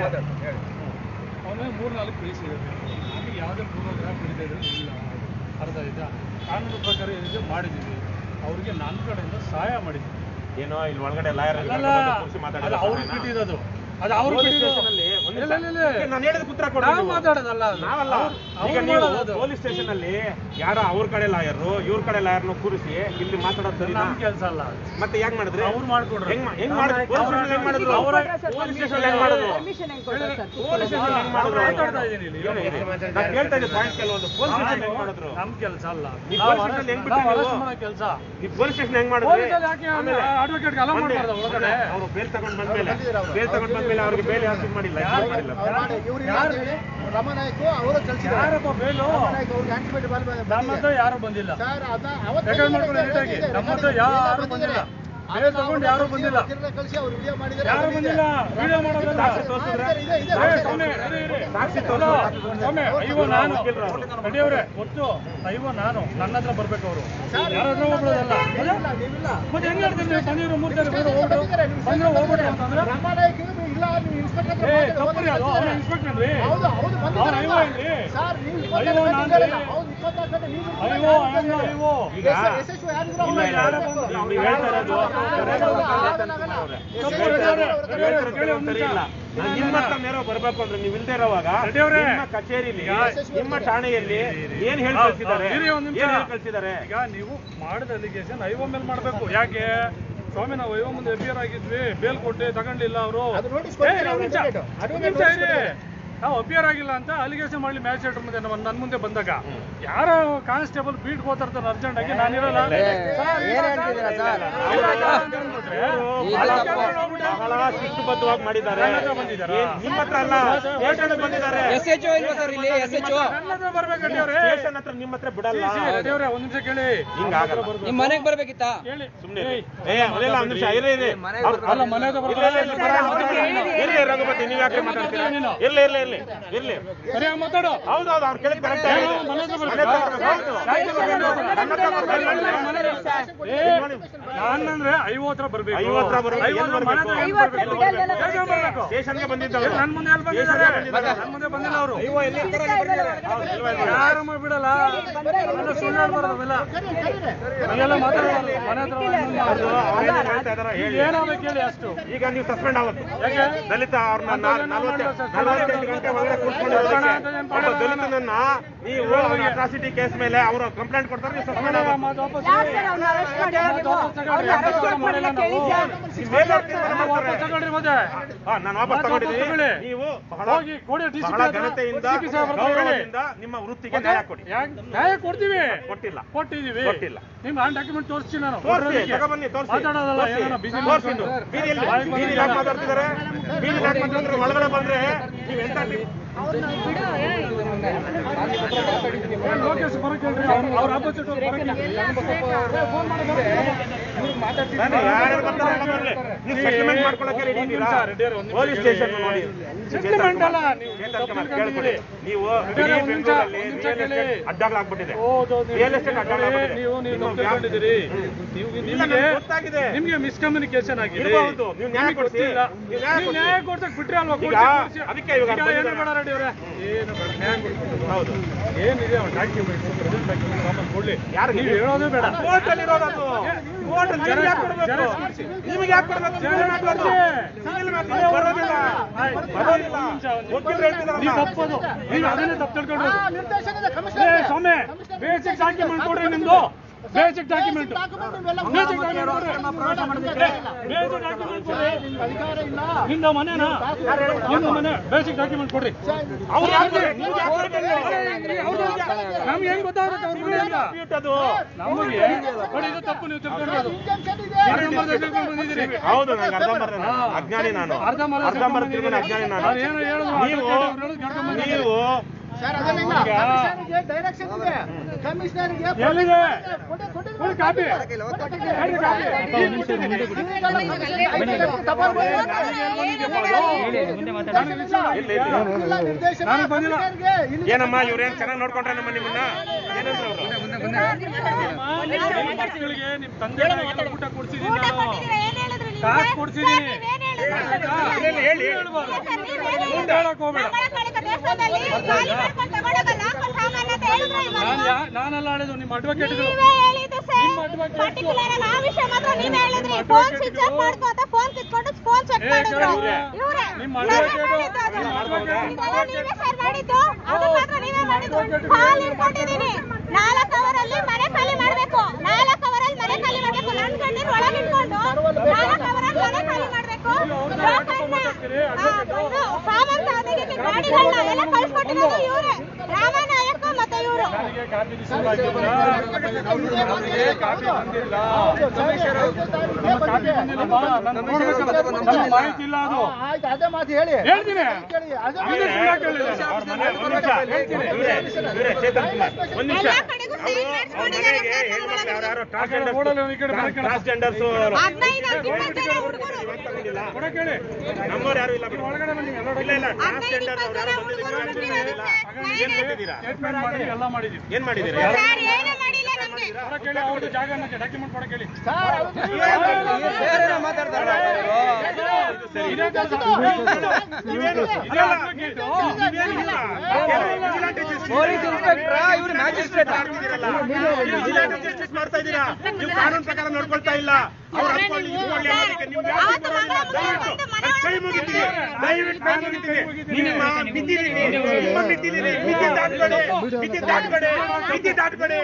ಅವನೇ ಮೂರ್ ನಾಲ್ಕು ಕೇಸ್ ಇದೆ ನಮಗೆ ಯಾವುದೇ ಪೂರ್ವಗ್ರಹ ಹಿಡಿತಾ ಇದ್ರೆ ಇಲ್ಲ ಅರ್ಥ ಆಯ್ತಾ ಕಾನೂನು ಪ್ರಕಾರ ಏನಿದೆ ಮಾಡಿದ್ದೀವಿ ಅವ್ರಿಗೆ ನನ್ನ ಕಡೆಯಿಂದ ಸಹಾಯ ಮಾಡಿದ್ದೀವಿ ಏನೋ ಇಲ್ಲಿ ಒಳಗಡೆ ಲಾಯರ್ ಅಲ್ಲ ಅದು ಅವ್ರು ಬಿಟ್ಟಿರೋದು ಅದು ಅವ್ರು ಬಿಟ್ಟಿರೋದು ಇಲ್ಲ, ಇಲ್ಲ, ಇಲ್ಲ. ನಾನು ಹೇಳಿದ ಪುತ್ರ ಕೊಡ ನಾವು ಮಾತಾಡೋದಲ್ಲ ಅದು. ನಾವಲ್ಲ ಅವ್ರು- ಈಗ ಅವ್ರು ನೀವು ಮಾಡೋದು ಅದು. ಪೊಲೀಸ್ ಸ್ಟೇಷನ್ ಅಲ್ಲಿ ಯಾರೋ ಅವ್ರ ಕಡೆ ಲಾಯರು ಇವ್ರ ಕಡೆ ಲಾಯರ್ನು ಕೂರಿಸಿ ಇಲ್ಲಿ ಮಾತಾಡೋದು ಸರಿನಾ ನಮ್ ಕೆಲಸ ಅಲ್ಲ ಅದು. ಮತ್ತೆ ಯಾಕೆ ಮಾಡಿದ್ರಿ ಅವ್ರು ಮಾಡ್ಕೊಡ್ರು ಹೆಂಗ್ ಮಾ- ಹೆಂಗ್ ಮಾಡಿದ್ರು ಪೊಲೀಸ್ ಸ್ಟೇಷನ್ ಹೆಂಗ್ ಮಾಡಿದ್ರು ಅವ್ರ- ಪೊಲೀಸ್ ಸ್ಟೇಷನ್ ಹೆಂಗ್ ಮಾಡಿದ್ರು ಪೊಲೀಸ್ ಸ್ಟೇಷನ್ ಹೆಂಗ್ ಮಾಡಿದ್ರು ಮಾತಾಡ್ತಾ ಇದೀನಿ ಇಲ್ಲಿ. ಇವ್ನು ಇದೆ. ನಾನ್ ಕೇಳ್ತಾ ಇದ್ದೆ ಪಾಯಿಂಟ್ ಕೆಲವೊಂದು ಪೊಲೀಸ್ ಸ್ಟೇಷನ್ ಹೆಂಗ್ ಮಾಡಿದ್ರು ನಮ್ ಕೆಲಸ ಅಲ್ಲ ನೀವು ನಾವು police station ಹೆಂಗ್ ಬಿಟ್ರಿ ನಾವು ನೀವು? arrest ಮಾಡೋ ಕೆಲಸ ನೀವು ಪೊಲೀಸ್ ಸ್ಟೇಷನ್ ಹೆಂಗ್ ಮಾಡಿದ್ರಿ ಪೊಲೀಸಲ್ಲಿ ಯಾಕೆ ಅಡ್ವೊಕೇಟ್ ಅಲ್ಲ ಮಾಡ್ಬಾರ್ದು ಒಳಗಡೆ ಅವರು ಬೇಲ್ ತಗೊಂಡ್ ಬಂದ್ಮೇಲೆ ಬೇಲ್ ತಗೊಂಡ್ ಬಂದ್ಮೇಲೆ ಅವ್ರಿಗೆ ಬೇಲ್ ಯಾಕೆ ಇದ್ ಮಾಡಿಲ್ಲ ಯಾಕೆ ಮಾಡಿಲ್ಲ ಇವ್ರು ರಮನಾಯ್ಕು ಅವರು ಕಳಿಸಿದ್ದಾರೆ ಯಾರಪ್ಪ ಬೇಲು ರಮನಾಯ್ಕು ಅವ್ರಿಗೆ ಆಂಟಿಬಯೋಟಿಕ್ ಬಾಲ್ ನಮ್ಮ ಹತ್ರ ಯಾರು ಬಂದಿಲ್ಲ ಸರ್ ಅದ ಅವತ್ತು ರೆಕಾರ್ಡ್ ಮಾಡ್ಕೊಳ್ಳಿ ನೀಟಾಗಿ ನಮ್ಮ ಹತ್ರ ಯಾರು ಬಂದಿಲ್ಲ ಬೇಲ್ ತಗೊಂಡು ಯಾರು ಬಂದಿಲ್ಲ ಕಳಿಸಿ ಅವ್ರು ವಿಡಿಯೋ ಮಾಡಿದ್ದಾರೆ ಯಾರು ಬಂದಿಲ್ಲ ವಿಡಿಯೋ ಮಾಡೋದಲ್ಲ ಸಾಕ್ಷಿ ತೋರ್ಸಿದ್ರೆ? ಇದೆ, ಇದೆ. ಏ, ಸ್ವಾಮಿ, ಇರಿ, ಇರಿ. ಸಾಕ್ಷಿ ಅಲ್ಲ, ತೋರ್ಸು. ಸ್ವಾಮಿ, ಅಯ್ಯೋ ನಾನು ವಕೀಲರು. ನಡಿಯವ್ರೆ ಒಟ್ಟು ಅಯ್ಯೋ ನಾನು ನನ್ನ ಹತ್ರ ಬರ್ಬೇಕು ಅವರು ಯಾರ ಹತ್ರ ಹೋಗ್ಬಿಡೋದಲ್ಲ ಇಲ್ಲ, ನೀವಿಲ್ಲ. ಮತ್ತೆ ಹೆಂಗ್ ಹೇಳ್ತೀನಿ ನೀವು ಬಂದಿರೋ ಮೂರು ಜನ ಬೇರೆ ಹೋಗ್ಬಿಡು ಬಂದ್ರೆ ಹೋಗ್ಬಿಡ್ರಿ ಅಂತಂದ್ರೆ ರಮನಾಯ್ಕು ಇಲ್ಲ ನೀವು ಇನ್ಸ್ಪೆಕ್ಟರ್ ಹತ್ರ ಏ ಮಾತಾಡಿ, ತಪ್ಪು ಅವ್ರು ಹೋಗಿ ಇನ್ಸ್ಪೆಕ್ಟರ್ ರೀ ಹೌದು ಹೌದು ಅವ್ರು ಅಯ್ಯೋ ಬಂದಿದ್ದಾರಲ್ಲ. ಏನ್ರಿ ಸರ್ ನೀವು ಅಯ್ಯೋ, ಇಪ್ಪತ್ತಾರು ನಾನು ಗಂಟೆ ರೀ. ಇರಲ್ಲ. ಹೌದು ಇಪ್ಪತ್ತಾರು ಗಂಟೆ ನೀವು ಇರ್ತೀರ. ಅಯ್ಯೋ ಅಯ್ಯೋ ಅಯ್ಯೋ ಈಗ ಎಸ್- ಯಶಸ್ವಿ ಯಾರಿದ್ರು ಇಲ್ಲ, ಇಲ್ಲ, ಅವ್ರು ಇಲ್ಲ. ಮಾಡ್ಬೇಕು. ನೀವು ಹೇಳ್ತಾ ಇರೋದು ಆಗಲ್ಲ, ಆಗಲ್ಲ. ನೀವು ಹೇಳ್ತಾ ಇರೋದು- ನೀವು ಹೇಳ್ತಾ ಇರೋದು ಸರಿ ಇಲ್ಲ ನಾನು ನಿಮ್ಮ ಹತ್ರ ನೇರ ಬರ್ಬೇಕು ಅಂದ್ರೆ ನೀವು ಇಲ್ದೇ ಇರೋವಾಗ ರೆಡ್ಡಿ ಅವ್ರೆ. ನಿಮ್ಮ ಕಚೇರಿಲಿ ನಿಮ್ಮ ಠಾಣೆಯಲ್ಲಿ ಏನ್ ಹೇಳಿ ಕಳ್ಸಿದ್ದಾರೆ ಇರಿ ಒಂದ್ ನಿಮಿಷ. ಏನ್ ಹೇಳಿ ಕಳ್ಸಿದ್ದಾರೆ ಈಗ ನೀವು ಮಾಡಿದ ಅಲಿಗೇಷನ್ ಐವ ಮೇಲೆ ಮಾಡಬೇಕು ಯಾಕೆ ಸ್ವಾಮಿ ನಾವು ಐವ ಮುಂದೆ ಎಫ್ ಆಗಿದ್ವಿ ಬೇಲ್ ಕೊಟ್ಟೆ ತಗೊಂಡಿಲ್ಲ ಅವರು ಅದು notice ಕೊಟ್ಟಿದ್ದಾರೆ ಅವ್ರು advocate. Advocate notice ಕೊಟ್ಟಿದ್ದಾರೆ. ನಾವು ಅಪಿಯರ್ ಆಗಿಲ್ಲ ಅಂತ ಅಲಿಗೇಷನ್ ಮಾಡಲಿ ಮ್ಯಾಜಿಸ್ಟ್ರೇಟ್ ಮುಂದೆ ನಮ್ಮ- ನನ್ನ ಮುಂದೆ ಬಂದಾಗ ಯಾರೋ ಕಾನ್ಸ್ಟೇಬಲ್ ಬೀಟ್ ಹೋಗ್ತಾರೆ ಅರ್ಜೆಂಟ್ ಆಗಿ ನಾನು ಇರಲ್ಲ ಏ, ಏನ್ ಹೇಳ್ತಿದ್ದೀರಾ ಸರ್? ಬಹಳ ಬಹಳ ಶಿಸ್ತುಬದ್ಧವಾಗಿ ಮಾಡಿದ್ದಾರೆ ನನ್ನ ಹತ್ರ ಬಂದಿದ್ದಾರಾ? ಏನ್ ನಿಮ್ಮ ಹತ್ರ ಅಲ್ಲ ಸ್ಟೇಷನ್ ಬಂದಿದ್ದಾರೆ ಎಸ್ ಎಚ್ ಓ ಇಲ್ವಾ ಸರ್ ಇಲ್ಲಿ ಎಸ್ ಎಚ್ ಓ ನನ್ನ ಹತ್ರ ಬರ್ಬೇಕಂడి ಅವ್ರೆ ಸ್ಟೇಷನ್ ಹತ್ರ ನಿಮ್ಮ ಹತ್ರ ಬಿಡಲ್ಲ ದೇವ್ರೆ ಒಂದ್ ನಿಮಿಷ ಕೇಳಿ ಹಿಂಗಾಗಲ್ಲ. ನಿಮ್ ಮನೆಗ್ ಬರ್ಬೇಕಿತ್ತಾ ಕೇಳಿ ಸುಮ್ನೆ ಇರಿ. ಏ ಅದೆಲ್ಲ ಒಂದ್ ನಿಮಿಷ ಇರಿ ಇರಿ ಅವ್ರ್- ಅಲ್ಲ ಮನೆಗೆ ಇಲ್ಲ, ಇಲ್ಲ, ಇಲ್ಲ, ಬರಲ್ಲ, ಬರಲ್ಲ. ಇರ್ಲಿ ರಘುಪತಿ ನೀವ್ ಯಾಕೆ ಮಾತಾಡ್ತೀರಾ ನೀನು. ಇರ್ಲಿ ಇರ್ಲಿ ಇರ್ಲಿ ಇರ್ಲಿ ಇರ್ಲಿ ಸರಿಯಾಗಿ ಮಾತಾಡು ಹೌದು ಹೌದು ಅವ್ರು ಕೇಳಿದ್ ಕರೆಕ್ಟ್ ಏನು ಮನೆ ಹತ್ರ ಬರ್ಬೇಕಾ? ಏ, ನಾನಂದ್ರೆ ಐವತ್ತರ ಬರ್ಬೇಕು ಐವತ್ತರ ಬರ್ಬೇಕು, ಏನ್ ಐವತ್ತರ ಬರ್ಬೇಕು? ಮನೆ ಹತ್ರ ಐವತ್ತರ ಬರ್ಬೇಕು. ಬಿಡಲ್ಲ. ಹೇಗೆ ಬರ್ಬೇಕು? ಸ್ಟೇಷನ್ಗೆ ಬಂದಿದ್ದವ್ರು ಏ, ನನ್ ಮುಂದೆ ಎಲ್ಲಿ ಬಂದಿದ್ದಾರೆ ನನ್ ಮುಂದೆ ಬಂದಿಲ್ಲ ಅವರು ಯಾರು ಬಿಡಲ್ಲ ಅವೆಲ್ಲ ಸುಳ್ಳು ಹೇಳ್ಬಾರ್ದು ಅವೆಲ್ಲ ಅವೆಲ್ಲ ಮಾತಾಡಬಾರ್ದು ಮನೆ ಹತ್ರ ಬಂದು ಅದು ಅವ್ರೇನ್ ಹೇಳ್ತಾ ಇದಾರೋ ಹೇಳಿ ಏನಾಗಬೇಕು ಹೇಳಿ ಅಷ್ಟು ಈಗ ನೀವು ಸಸ್ಪೆಂಡ್ ಆಗುತ್ತೆ ಯಾಕೆ ದಲಿತ ಅವ್ರನ್ನ ನಲವತ್ತೆಂಟು ಗಂಟೆ ಒಳಗಡೆ ಕೂತ್ಕೊಂಡಿರೋದಕ್ಕೆ ಒಬ್ಬ ದಲಿತನನ್ನ ನೀವು ಅಟ್ರಾಸಿಟಿ ಕೇಸ್ ಮೇಲೆ ಅವರು ಕಂಪ್ಲೇಂಟ್ ಕೊಡ್ತಾರೆ ನೀವು ಸಸ್ಪೆಂಡ್ ಆಗುತ್ತೆ ಮಾತು ವಾಪಸ್ ಯಾರ್ ಸರ್ ಅವ್ನ ಅರೆಸ್ಟ್ ಮಾಡಿರೋದು? ಅವ್ನ ಅರೆಸ್ಟ್ ಮಾಡ್ಲಿಲ್ಲ ಕೇಳಿದ್ಯಾ? ನೀವು ಮೇಲ್ ತೀರ್ಮಾನ ವಾಪಸ್ ಮಾಡ್ತಾರೆ. ತಗೊಳ್ರಿ ಮತ್ತೆ ಹಾ, ನಾನು ವಾಪಸ್ ವಾಪಸ್ ತಗೊಂಡಿದ್ದೀನಿ ತಗೊಳ್ಳಿ. ನೀವು ಬಹಳ ಹೋಗಿ ಕೊಡಿ ಡಿ ಸಿ ಬಹಳ ಘನತೆಯಿಂದ ಡಿ ಸಿ ಸಾಹೇಬ್ರ ಹತ್ರ ಹೇಳಿ. ಗೌರವದಿಂದ ನಿಮ್ಮ ವೃತ್ತಿಗೆ ನ್ಯಾಯ ಕೊಡಿ ಯಾಕೆ ನ್ಯಾಯ ಕೊಡ್ತೀವಿ ಕೊಟ್ಟಿಲ್ಲ ಕೊಟ್ಟಿದೀವಿ ಕೊಟ್ಟಿಲ್ಲ. ನಿಮ್ ಆನ್ ಡಾಕ್ಯುಮೆಂಟ್ ತೋರಿಸ್ತೀನಿ ನಾನು ತೋರಿಸಿ ಕೊಟ್ಟಿರೋದಕ್ಕೆ. ತಗೊಬನ್ನಿ ತೋರಿಸಿ ಮಾತಾಡೋದಲ್ಲ ಏನಾರ ಬಿಸಿ ತೋರಿಸಿ ಇದು. ಬೀದಿಯಲ್ಲಿ ಬೀದಿಯಲ್ಲಿ ಯಾಕೆ ಮಾತಾಡ್ತಿದ್ದಾರೆ ಬೀದಿಯಲ್ಲಿ ಯಾಕೆ ಮಾತಾಡ್ತಿದ್ದಾರೆ ಒಳಗಡೆ ಬಂದ್ರೆ ನೀವು ಎಂತ ಲೋಕೇಶ್ ಬರಕ್ ಹೇಳ್ರಿ ಅವ್ರ ಆಪೋಸಿಟ್ ಬರಕ್ ನಾನು ಯಾರ್ಯಾರು ಬರ್ತಾರೋ ಎಲ್ಲ ಬರ್ಲಿ. ನೀವು ಸೆಟಲ್ಮೆಂಟ್ ಮಾಡ್ಕೊಳಕ್ಕೆ ರೆಡಿ ಇದ್ದೀರಾ ಪೊಲೀಸ್ ಸ್ಟೇಷನ್ ನೋಡಿ Settlement ಅಲ್ಲ, ನೀವು ಚೇತನ್ ಕುಮಾರ್ ತಪ್ಪು ಕೇಳ್ಕೊಳ್ಳಿ ನೀವು ಬೇರೆ ಇಡೀ ಒಂದ್ ನಿಮಿಷ, ಬೆಂಗಳೂರಲ್ಲಿ ಒಂದ್ ನಿಮಿಷ ರಿಯಲ್ ಕೇಳಿ. ಎಸ್ಟೇಟ್ ಅಡ್ಡಗಳಾಗ್ಬಿಟ್ಟಿದೆ ಹೌದು, ನೀವು- ರಿಯಲ್ ಎಸ್ಟೇಟ್ ಅಡ್ಡಗಳಾಗ್ಬಿಟ್ಟಿದೆ ನೀವು ನೀವು ನಿಮ್ಮ ತಪ್ಪು ವ್ಯಾಪ್- ತಿಳ್ಕೊಂಡಿದ್ದೀರಿ. ನೀವು ಇಲ್ಲ, ನಿಮಗೆ ನನಗೆ ಗೊತ್ತಾಗಿದೆ. ನಿಮ್ಗೆ ಮಿಸ್ಕಮ್ಯುನಿಕೇಶನ್ ಆಗಿದೆ ಇರ್ಬಹುದು. ನೀವು ನ್ಯಾಯ ನಿಮಗೆ ಕೊಡ್ಸಿ. ಗೊತ್ತಿಲ್ಲ. ನೀವು ನ್ಯಾಯ ನೀವು ಕೊಡ್ಸಿ. ನ್ಯಾಯ ಕೊಡ್ಸಕ್ ಬಿಟ್ರೆ ಅಲ್ವಾ ಈಗ ಕೊಡ್ಸಕ್ ಕೊಡ್ಸಿ. ಅದಕ್ಕೆ ಇವಾಗ ಈಗ ಏನು ಬಂದಿದ್ದಾರೆ. ಬೇಡ ರೆಡ್ಡಿ ಅವರೇ ಏನು ಬೇಡ ನ್ಯಾಯ ಕೊಡ್ಸಿ. ಹೌದು ಏನಿದೆ ಅವ್ರ ಡಾಕ್ಯುಮೆಂಟ್ ಪ್ರೆಸೆಂಟ್ ಡಾಕ್ಯುಮೆಂಟ್ ವಾಪಸ್ ಕೊಡ್ಲಿ ಯಾರಿಗೆ ನೀವು ಹೇಳೋದೇ ಬೇಡ ಕೋರ್ಟಲ್ಲಿ ಇರೋದು ಕೋರ್ಟ್ ನಿಮ್ಗೆ ಯಾಕೆ ಕೊಡ್ಬೇಕು ಜೆರಾಕ್ಸ್ ಕೊಡ್ಸಿ. ನಿಮ್ಗೆ ಯಾಕೆ ಕೊಡ್ಬೇಕು ಜೆರಾಕ್ಸ್ ಸಿವಿಲ್ ಮ್ಯಾಟರ್ ಕೊಡ್ಸಿ. ಸಿವಿಲ್ ಮ್ಯಾಟರ್ ಬರೋದಿಲ್ಲ ಬರೋದಿಲ್ಲ ವಕೀಲರು ಹೇಳ್ತಿದಾರಲ್ಲ. ನೀವು ತಪ್ಪದು ನೀವು ಅದನ್ನೇ ತಪ್ಪು ತಿಳ್ಕೊಂಡ್ರು ಏ ಸ್ವಾಮಿ ಬೇಸಿಕ್ ಡಾಕ್ಯುಮೆಂಟ್ ಕೊಡ್ರಿ ನಿಮ್ದು ಬೇಸಿಕ್ ಡಾಕ್ಯುಮೆಂಟ್ ಬೇಸಿಕ್ ಡಾಕ್ಯುಮೆಂಟ್ ಕೊಡ್ರಿ ಬೇಸಿಕ್ ಡಾಕ್ಯುಮೆಂಟ್ ಕೊಡ್ರಿ ನಿಂದ ಮನೆನಾ ನಿಂದ ಮನೆ ಬೇಸಿಕ್ ಡಾಕ್ಯುಮೆಂಟ್ ಕೊಡ್ರಿ ಅವ್ರು ಯಾಕೆ ಕೊಡ್ಬೇಕು? ನಿಮ್ಗೆ ಯಾಕೆ ಕೊಡ್ಬೇಕು? ನಮ್ಗೆ ಹೆಂಗ್ ಗೊತ್ತಾಗುತ್ತೆ ಅವ್ರ ಮನೆ ಅಂತ Dispute ಅದು ನಮಗೆ ನೋಡಿ ಇದು ತಪ್ಪು ನೀವು ತಿಳ್ಕೊಂಡಿರೋದು ಅರ್ಧಂಬರ್ಧ ತಿಳ್ಕೊಂಡು ಬಂದಿದ್ದೀರಿ ಹೌದು ನಂಗೆ ಅರ್ಧಂಬರ್ಧ ನಾನು. ಹಾ. ಅಜ್ಞಾನಿ ನಾನು ಅರ್ಧಂಬರ್ಧ ಅರ್ಧಂಬರ್ಧ ತಿಳ್ಕೊಂಡು ಅಜ್ಞಾನಿ ನಾನು ಅವ್ರು ಏನೋ ಹೇಳಿದ್ರು ನೀವು advocate ಅವ್ರು ಹೇಳಿದ್ರು ಕರ್ಕೊಂಡ್ ಬಂದಿದ್ದೀರಿ. ನೀವು ಡೈರೆಕ್ಷನ್ ಇದೆ ಕಮಿಷನರ್ಗೆ ಎಲ್ಲಿದೆ ಕೊಡಿ ಕಾಪಿ ಕೊಡಿ ಕಾಪಿ ನಾನು ಬಂದಿಲ್ಲ ಏನಮ್ಮ ಇವ್ರೇನ್ ಚೆನ್ನಾಗಿ ನೋಡ್ಕೊಂಡ್ರೆ ನಮ್ಮ ನಿಮ್ಮನ್ನ ಏನಂದ್ರೆ ಅವರು ಮಕ್ಕಳಿಗೆ ನಿಮ್ ತಂದೆ ತಾಯಿಗೆಲ್ಲ ಊಟ ಕೊಡ್ಸಿದೀನಿ ಊಟ ನಾನು ಕೊಟ್ಟಿದ್ದೀರಾ? ಏನ್ ಹೇಳಿದ್ರು ನಿಮ್ಗೆ? ಕಾಸು ಕೊಡ್ಸಿದೀನಿ. ಸರ್, ನೀವೇನ್ ಹೇಳಿದ್ರು? ಹೇಳಿ, ಹೇಳಿ. ಹೇಳ್ಬಾರ್ದು. ಸರ್, ನೀವೇನ್ ಹೇಳಿದ್ರು? ಮುಂದೆ ಹೇಳಕ್ ಹೋಗ್ಬೇಡ ನಮ್ಮ ಕಡೆಗೆ ದೇವಸ್ಥಾನದಲ್ಲಿ ಖಾಲಿ ಮಾಡ್ಕೊಂಡು ತಗೊಳಗಲ್ಲ, ಹಾಕೊಂಡು ಸಾಮಾನ್ಯ ಅಂತ ಹೇಳಿದ್ರು ಇವಾಗ. ನಾನ್ ಯಾ- ನಾನೆಲ್ಲ ಆಳಿದ್ದು ನಿಮ್ಮ ಅಡ್ವೊಕೇಟ್ಗಳು ನೀವೇ ಹೇಳಿದ್ದು ಸರ್. ನಿಮ್ಮ advocate Particular ಆಗಿ ಆ ವಿಷಯ ಮಾತ್ರ ನೀವೇ ಹೇಳಿದ್ರಿ. ನಿಮ್ಮ ಫೋನ್ advocate ಸ್ವಿಚ್ ಆಫ್ ಮಾಡ್ಕೊ ಅಂತ ಫೋನ್ ಕಿತ್ಕೊಂಡು ಫೋನ್ ಚೆಕ್ ಏ, ಮಾಡಿದ್ರು. ಇವ್ರೇ. ಇವ್ರೇ. ನಿಮ್ಮ ನಾವೇ advocate, ಮಾಡಿದ್ದು ಅದು. ನಿಮ್ಮ advocate. ಇದೆಲ್ಲ ನೀವೇ ಸರ್ ಮಾಡಿದ್ದು. ಅದು ಮಾತ್ರ ನೀವೇ ಮಾಡಿದ್ದು. ಕಾಲ್ ಹಿಡ್ಕೊಂಡಿದೀನಿ. ನಾಲ್ಕು ಅವರಲ್ಲಿ ಮನೆ ಖಾಲಿ ಮಾಡ್ಬೇಕು ನಾಲ್ಕು ಅವರಲ್ಲಿ ಮನೆ ಖಾಲಿ ಮಾಡ್ಬೇಕು ನನ್ ಗಂಡಿನ ಒಳಗೆ ಇಟ್ಕೊಂಡು ನಾಲ್ಕು ಅವರಲ್ಲಿ ಮನೆ ಖಾಲಿ ಮಾಡ್ಬೇಕು ಸಾಮಂತ ಅದಕ್ಕೆ ಗಾಡಿಗಳನ್ನ ಎಲ್ಲ ಕಳ್ಸ್ಕೊಟ್ಟಿರೋದು ಇವ್ರೆ ರಾಮನಾಯಕ ಮತ್ತೆ ಇವರು ನನಗೆ ಕಾಪಿ ರಿಸೀವ್ ಆಗಿಲ್ಲ ನನಗೆ ಕಾಪಿ ಬಂದಿಲ್ಲ ನಮ್ಮ ಕಾಪಿ ಬಂದಿಲ್ಲ ಬಾ, ನಾನು ನೋಡ್ಬೇಕಲ್ಲ. ನಮ್ಗೆ ಮಾಹಿತಿ ಇಲ್ಲ ಅದು ಆಯ್ತು ಅದೇ ಮಾತು ಹೇಳಿ ಹೇಳ್ತೀನಿ ಕೇಳಿ ಅದೇ ಹಂಗೆ ಸುಳ್ಳು ಕೇಳಿಲ್ಲ ಅವ್ರ ಮನೆ ಒಂದ್ ನಿಮಿಷ ಇವ್ರೇ ಇವ್ರೇ ಚೇತನ್ ಕುಮಾರ್ ಒಂದ್ ನಿಮಿಷ ಎಲ್ಲಾ ಕಡೆಗೂ ಅವರು sign ಅವ್ರ ಮಾಡ್ಸ್ಕೊಂಡಿದ್ದಾರೆ ಮನೆಗೆ ಸರ್ ಹೆಣ್ಮಕ್ಳು ಯಾರ್ಯಾರೋ ಆ ಕಡೆ ಓಡಲ್ಲ ಈ ಕಡೆ ಬರಕ್ಕೆ ಟ್ರಾನ್ಸ್ಜೆಂಡರ್ಸ್ ಹದಿನೈದು ಇಪ್ಪತ್ತು ಜನ ಹುಡುಗರು ತಗೊಂಡಿಲ್ಲ ಕೊಡ ಕೇಳಿ ನಮ್ಮವ್ರು ಯಾರು ಇಲ್ಲ ಬಿಡಿ. ಒಳಗಡೆ ಬನ್ನಿ ಎಲ್ಲರೂ ಇಲ್ಲ ಇಲ್ಲ ಹದಿನೈದು ಟ್ರಾನ್ಸ್ಜೆಂಡರ್ಸ್ ಅವ್ರು ಯಾರು ಇಪ್ಪತ್ತು ಬಂದಿದ್ದೀವಿ ಜನ ಅಂತ ಹೇಳಿಲ್ಲ ಏನ್ ಕೊಟ್ಟಿದ್ದೀರಾ ಸ್ಟೇಟ್ಮೆಂಟ್ ಮಾಡಿ ಎಲ್ಲ ಮಾಡಿದೀವಿ ಏನ್ ಮಾಡಿದ್ದೀರಿ ಸರ್ ಏನೇ ಮಾಡಿಲ್ಲ ನಮ್ಗೆ ಕೊಡ ಕೇಳಿ ಅವ್ರದ್ದು ಜಾಗ ಡಾಕ್ಯುಮೆಂಟ್ ಕೊಡ ಕೇಳಿ ಇದೇ ಕೆಲಸ. ನೀವೇನು ಇದೇ advocate. ಪೊಲೀಸ್ ಇನ್ಸ್ಪೆಕ್ಟರ್ ಇವ್ರು ಮ್ಯಾಜಿಸ್ಟ್ರೇಟ್ ಜಸ್ಟಿಸ್ ಮಾಡ್ತಾ ಇದ್ದೀರಾ ನೀವು ಕಾನೂನು ಪ್ರಕಾರ ನೋಡ್ಕೊಳ್ತಾ ಇಲ್ಲ ಅವ್ರು ಅನ್ಕೊಳ್ಳಿ ಇಟ್ಕೊಳ್ಳಿ ಅನ್ನೋದಕ್ಕೆ ನಿಮ್ಗೆ ಯಾಕೆ ಅವತ್ತು ಬರೋದಿಲ್ಲ? ಮಗ ದಯವಿಟ್ಟು ಕೈ ಮುಗಿತೀವಿ ದಯವಿಟ್ಟು ಕೈ ಮುಗಿತೀವಿ ನಿಮ್ಮ ಬಿದ್ದಿದ್ದೀರಿ ನಿಮ್ಮ ಬಿದ್ದಿದ್ದೀರಿ ಬಿದ್ದಿ ದಾಟ್ಬೇಡಿ ಬಿದ್ದಿ ದಾಟ್ಬೇಡಿ ಬಿದ್ದಿ ದಾಟ್ಬೇಡಿ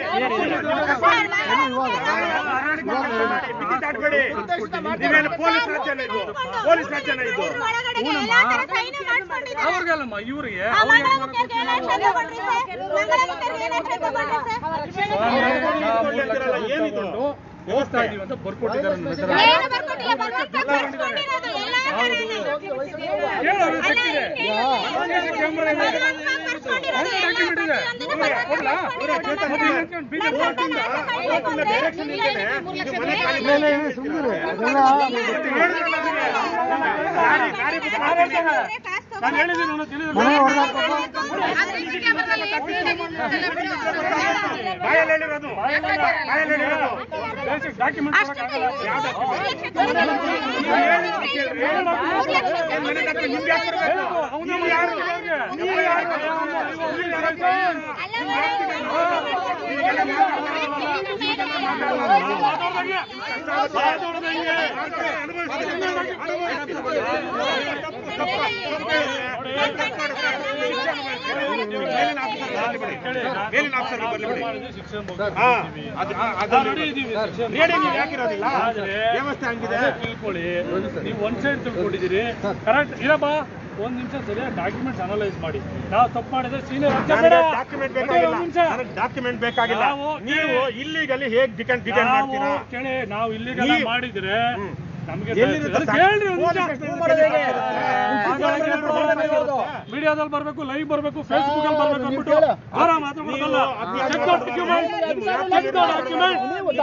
ಬಿದ್ದಿ ದಾಟ್ಬೇಡಿ ನೀವೇನು ಪೊಲೀಸ್ ರಾಜ್ಯನ ಇದು ಪೊಲೀಸ್ ರಾಜ್ಯನ ಇದು ಒಳಗಡೆ ಎಲ್ಲಾ ತರ ಸೈನ್ ಮಾಡ್ಕೊಂಡಿದ್ದಾರೆ ಅವ್ರಿಗಲ್ಲಮ್ಮ ಇವ್ರಿಗೆ ಆ ಮಂಗಳಮುಖಿಯರಿಗೆ ಏನ್ action ತಗೊಂಡ್ರಿ ಸರ್? ಮಂಗಳಮುಖಿಯರಿಗೆ ಏನ್ action ತಗೊಂಡ್ರಿ ಸರ್? ಏನಿದು ಹೋಗ್ತಾ ಇದೀವಿ ಅಂತ ಬರ್ಕೊಟ್ಟಿದ್ದಾರೆ ನನ್ನ ಹೆಸರು ಏನು ಬರ್ಕೊಟ್ಟಿಲ್ಲ, ಭಗವಂತ ಬರ್ಸ್ಕೊಂಡಿರೋದು ಎಲ್ಲಾ ಕಡೆನೂ. ಹೇಳು ಅವ್ರಿಗೆ ಅಲ್ಲ, ಸಿಕ್ಕಿದೆ ಇಲ್ಲ. ಕ್ಯಾಮ್ರಾ ಇದೆ ಭಗವಂತ ಬರ್ಸ್ಕೊಂಡಿರೋದು ಡಾಕ್ಯುಮೆಂಟ್ ಇದೆ ಪ್ರತಿಯೊಂದನ್ನು ಭಗವಂತ ಕೊಡ್ಲಾ ಬರ್ಸ್ಕೊಂಡಿರೋದು. ಮತ್ತೆ ಹೇಳ್ಕೊಂಡು ಬಿಜೆಪಿ ನಮ್ಮ ಅವತ್ತಿನ ಡೈರೆಕ್ಷನ್ ಇದ್ದೇನೆ ನೀವು ಮನೆ ಖಾಲಿ ಮಾಡಿ ಗಾಡಿ ಗಾಡಿ ಬುಕ್ ಮಾಡ್ತೀನಿ. ಕಾಸು ನಾನು ಹೇಳಿದ್ದೀನಿ ಅವನು ತಿಳಿದಿಲ್ಲ ಬಾಯಲ್ಲಿ ಹೇಳಿರೋದು ಬಾಯಲ್ಲಿ ಹೇಳಿರೋದು ಬೇಸಿಕ್ ಡಾಕ್ಯುಮೆಂಟ್ ಅವನು ಯಾರು ನೀವು ಯಾರು ಮೇಲಿನ ಆಫೀಸರ್ ಬರ್ಲಿ ಬಿಡಿ ಶಿಕ್ಷಣ ಹಾ, ಅದು- ಆ, ಅದನ್ನ ರೇಡಿಯೋ ನೀವು ಯಾಕಿರೋದಿಲ್ಲ ಆದ್ರೆ ವ್ಯವಸ್ಥೆ ಹಂಗಿದೆ ತಿಳ್ಕೊಳ್ಳಿ ನೀವು ಒಂದ್ ಸೈಡ್ ತಿಳ್ಕೊಂಡಿದ್ದೀರಿ ಕರೆಕ್ಟ್ ಇರಪ್ಪ ಒಂದ್ ನಿಮಿಷ ಸರಿಯಾಗಿ ಡಾಕ್ಯುಮೆಂಟ್ಸ್ ಅನಲೈಸ್ ಮಾಡಿ ನಾವು ತಪ್ಪು ಮಾಡಿದ್ರೆ ಸೀನಿಯರ್ ನನಗೆ ಡಾಕ್ಯುಮೆಂಟ್ ಬೇಕಾಗಿಲ್ಲ ನಿಮಿಷ ನನಗೆ ಡಾಕ್ಯುಮೆಂಟ್ ಬೇಕಾಗಿಲ್ಲ ನಾವು- ನೀವು ಇಲ್ಲಿಗಲ್ಲಿ ಹೇಗ್ ಡಿಟೆಂಡ್ ಡಿಟೆಂಡ್ ನಾವು ಮಾಡ್ತೀರಾ ಕೇಳಿ ನಾವು ಇಲ್ಲಿಗೆಲ್ಲ ನೀವು- ಮಾಡಿದ್ರೆ ಹ್ಮ್. ನಮಗೆ ಎಲ್ಲಿರುತ್ತೆ ಅದಕ್ಕೆ ಸರ್? ಕೇಳ್ರಿ ಒಂದ್ ನಿಮಿಷ. ಮಾಡೋದು ಮೀಡಿಯಾದಲ್ಲಿ ಬರ್ಬೇಕು ಲೈವ್ ಬರ್ಬೇಕು ಫೇಸ್ಬುಕ್ ಅಲ್ಲಿ ಬರ್ಬೇಕು ಅಂದ್ಬಿಟ್ಟು ಅವರ ಮಾತ್ರ ಕೊಡಲ್ಲ ಚೆಕ್ ಡಾಕ್ಯುಮೆಂಟ್ ಚೆಕ್ ಡಾಕ್ಯುಮೆಂಟ್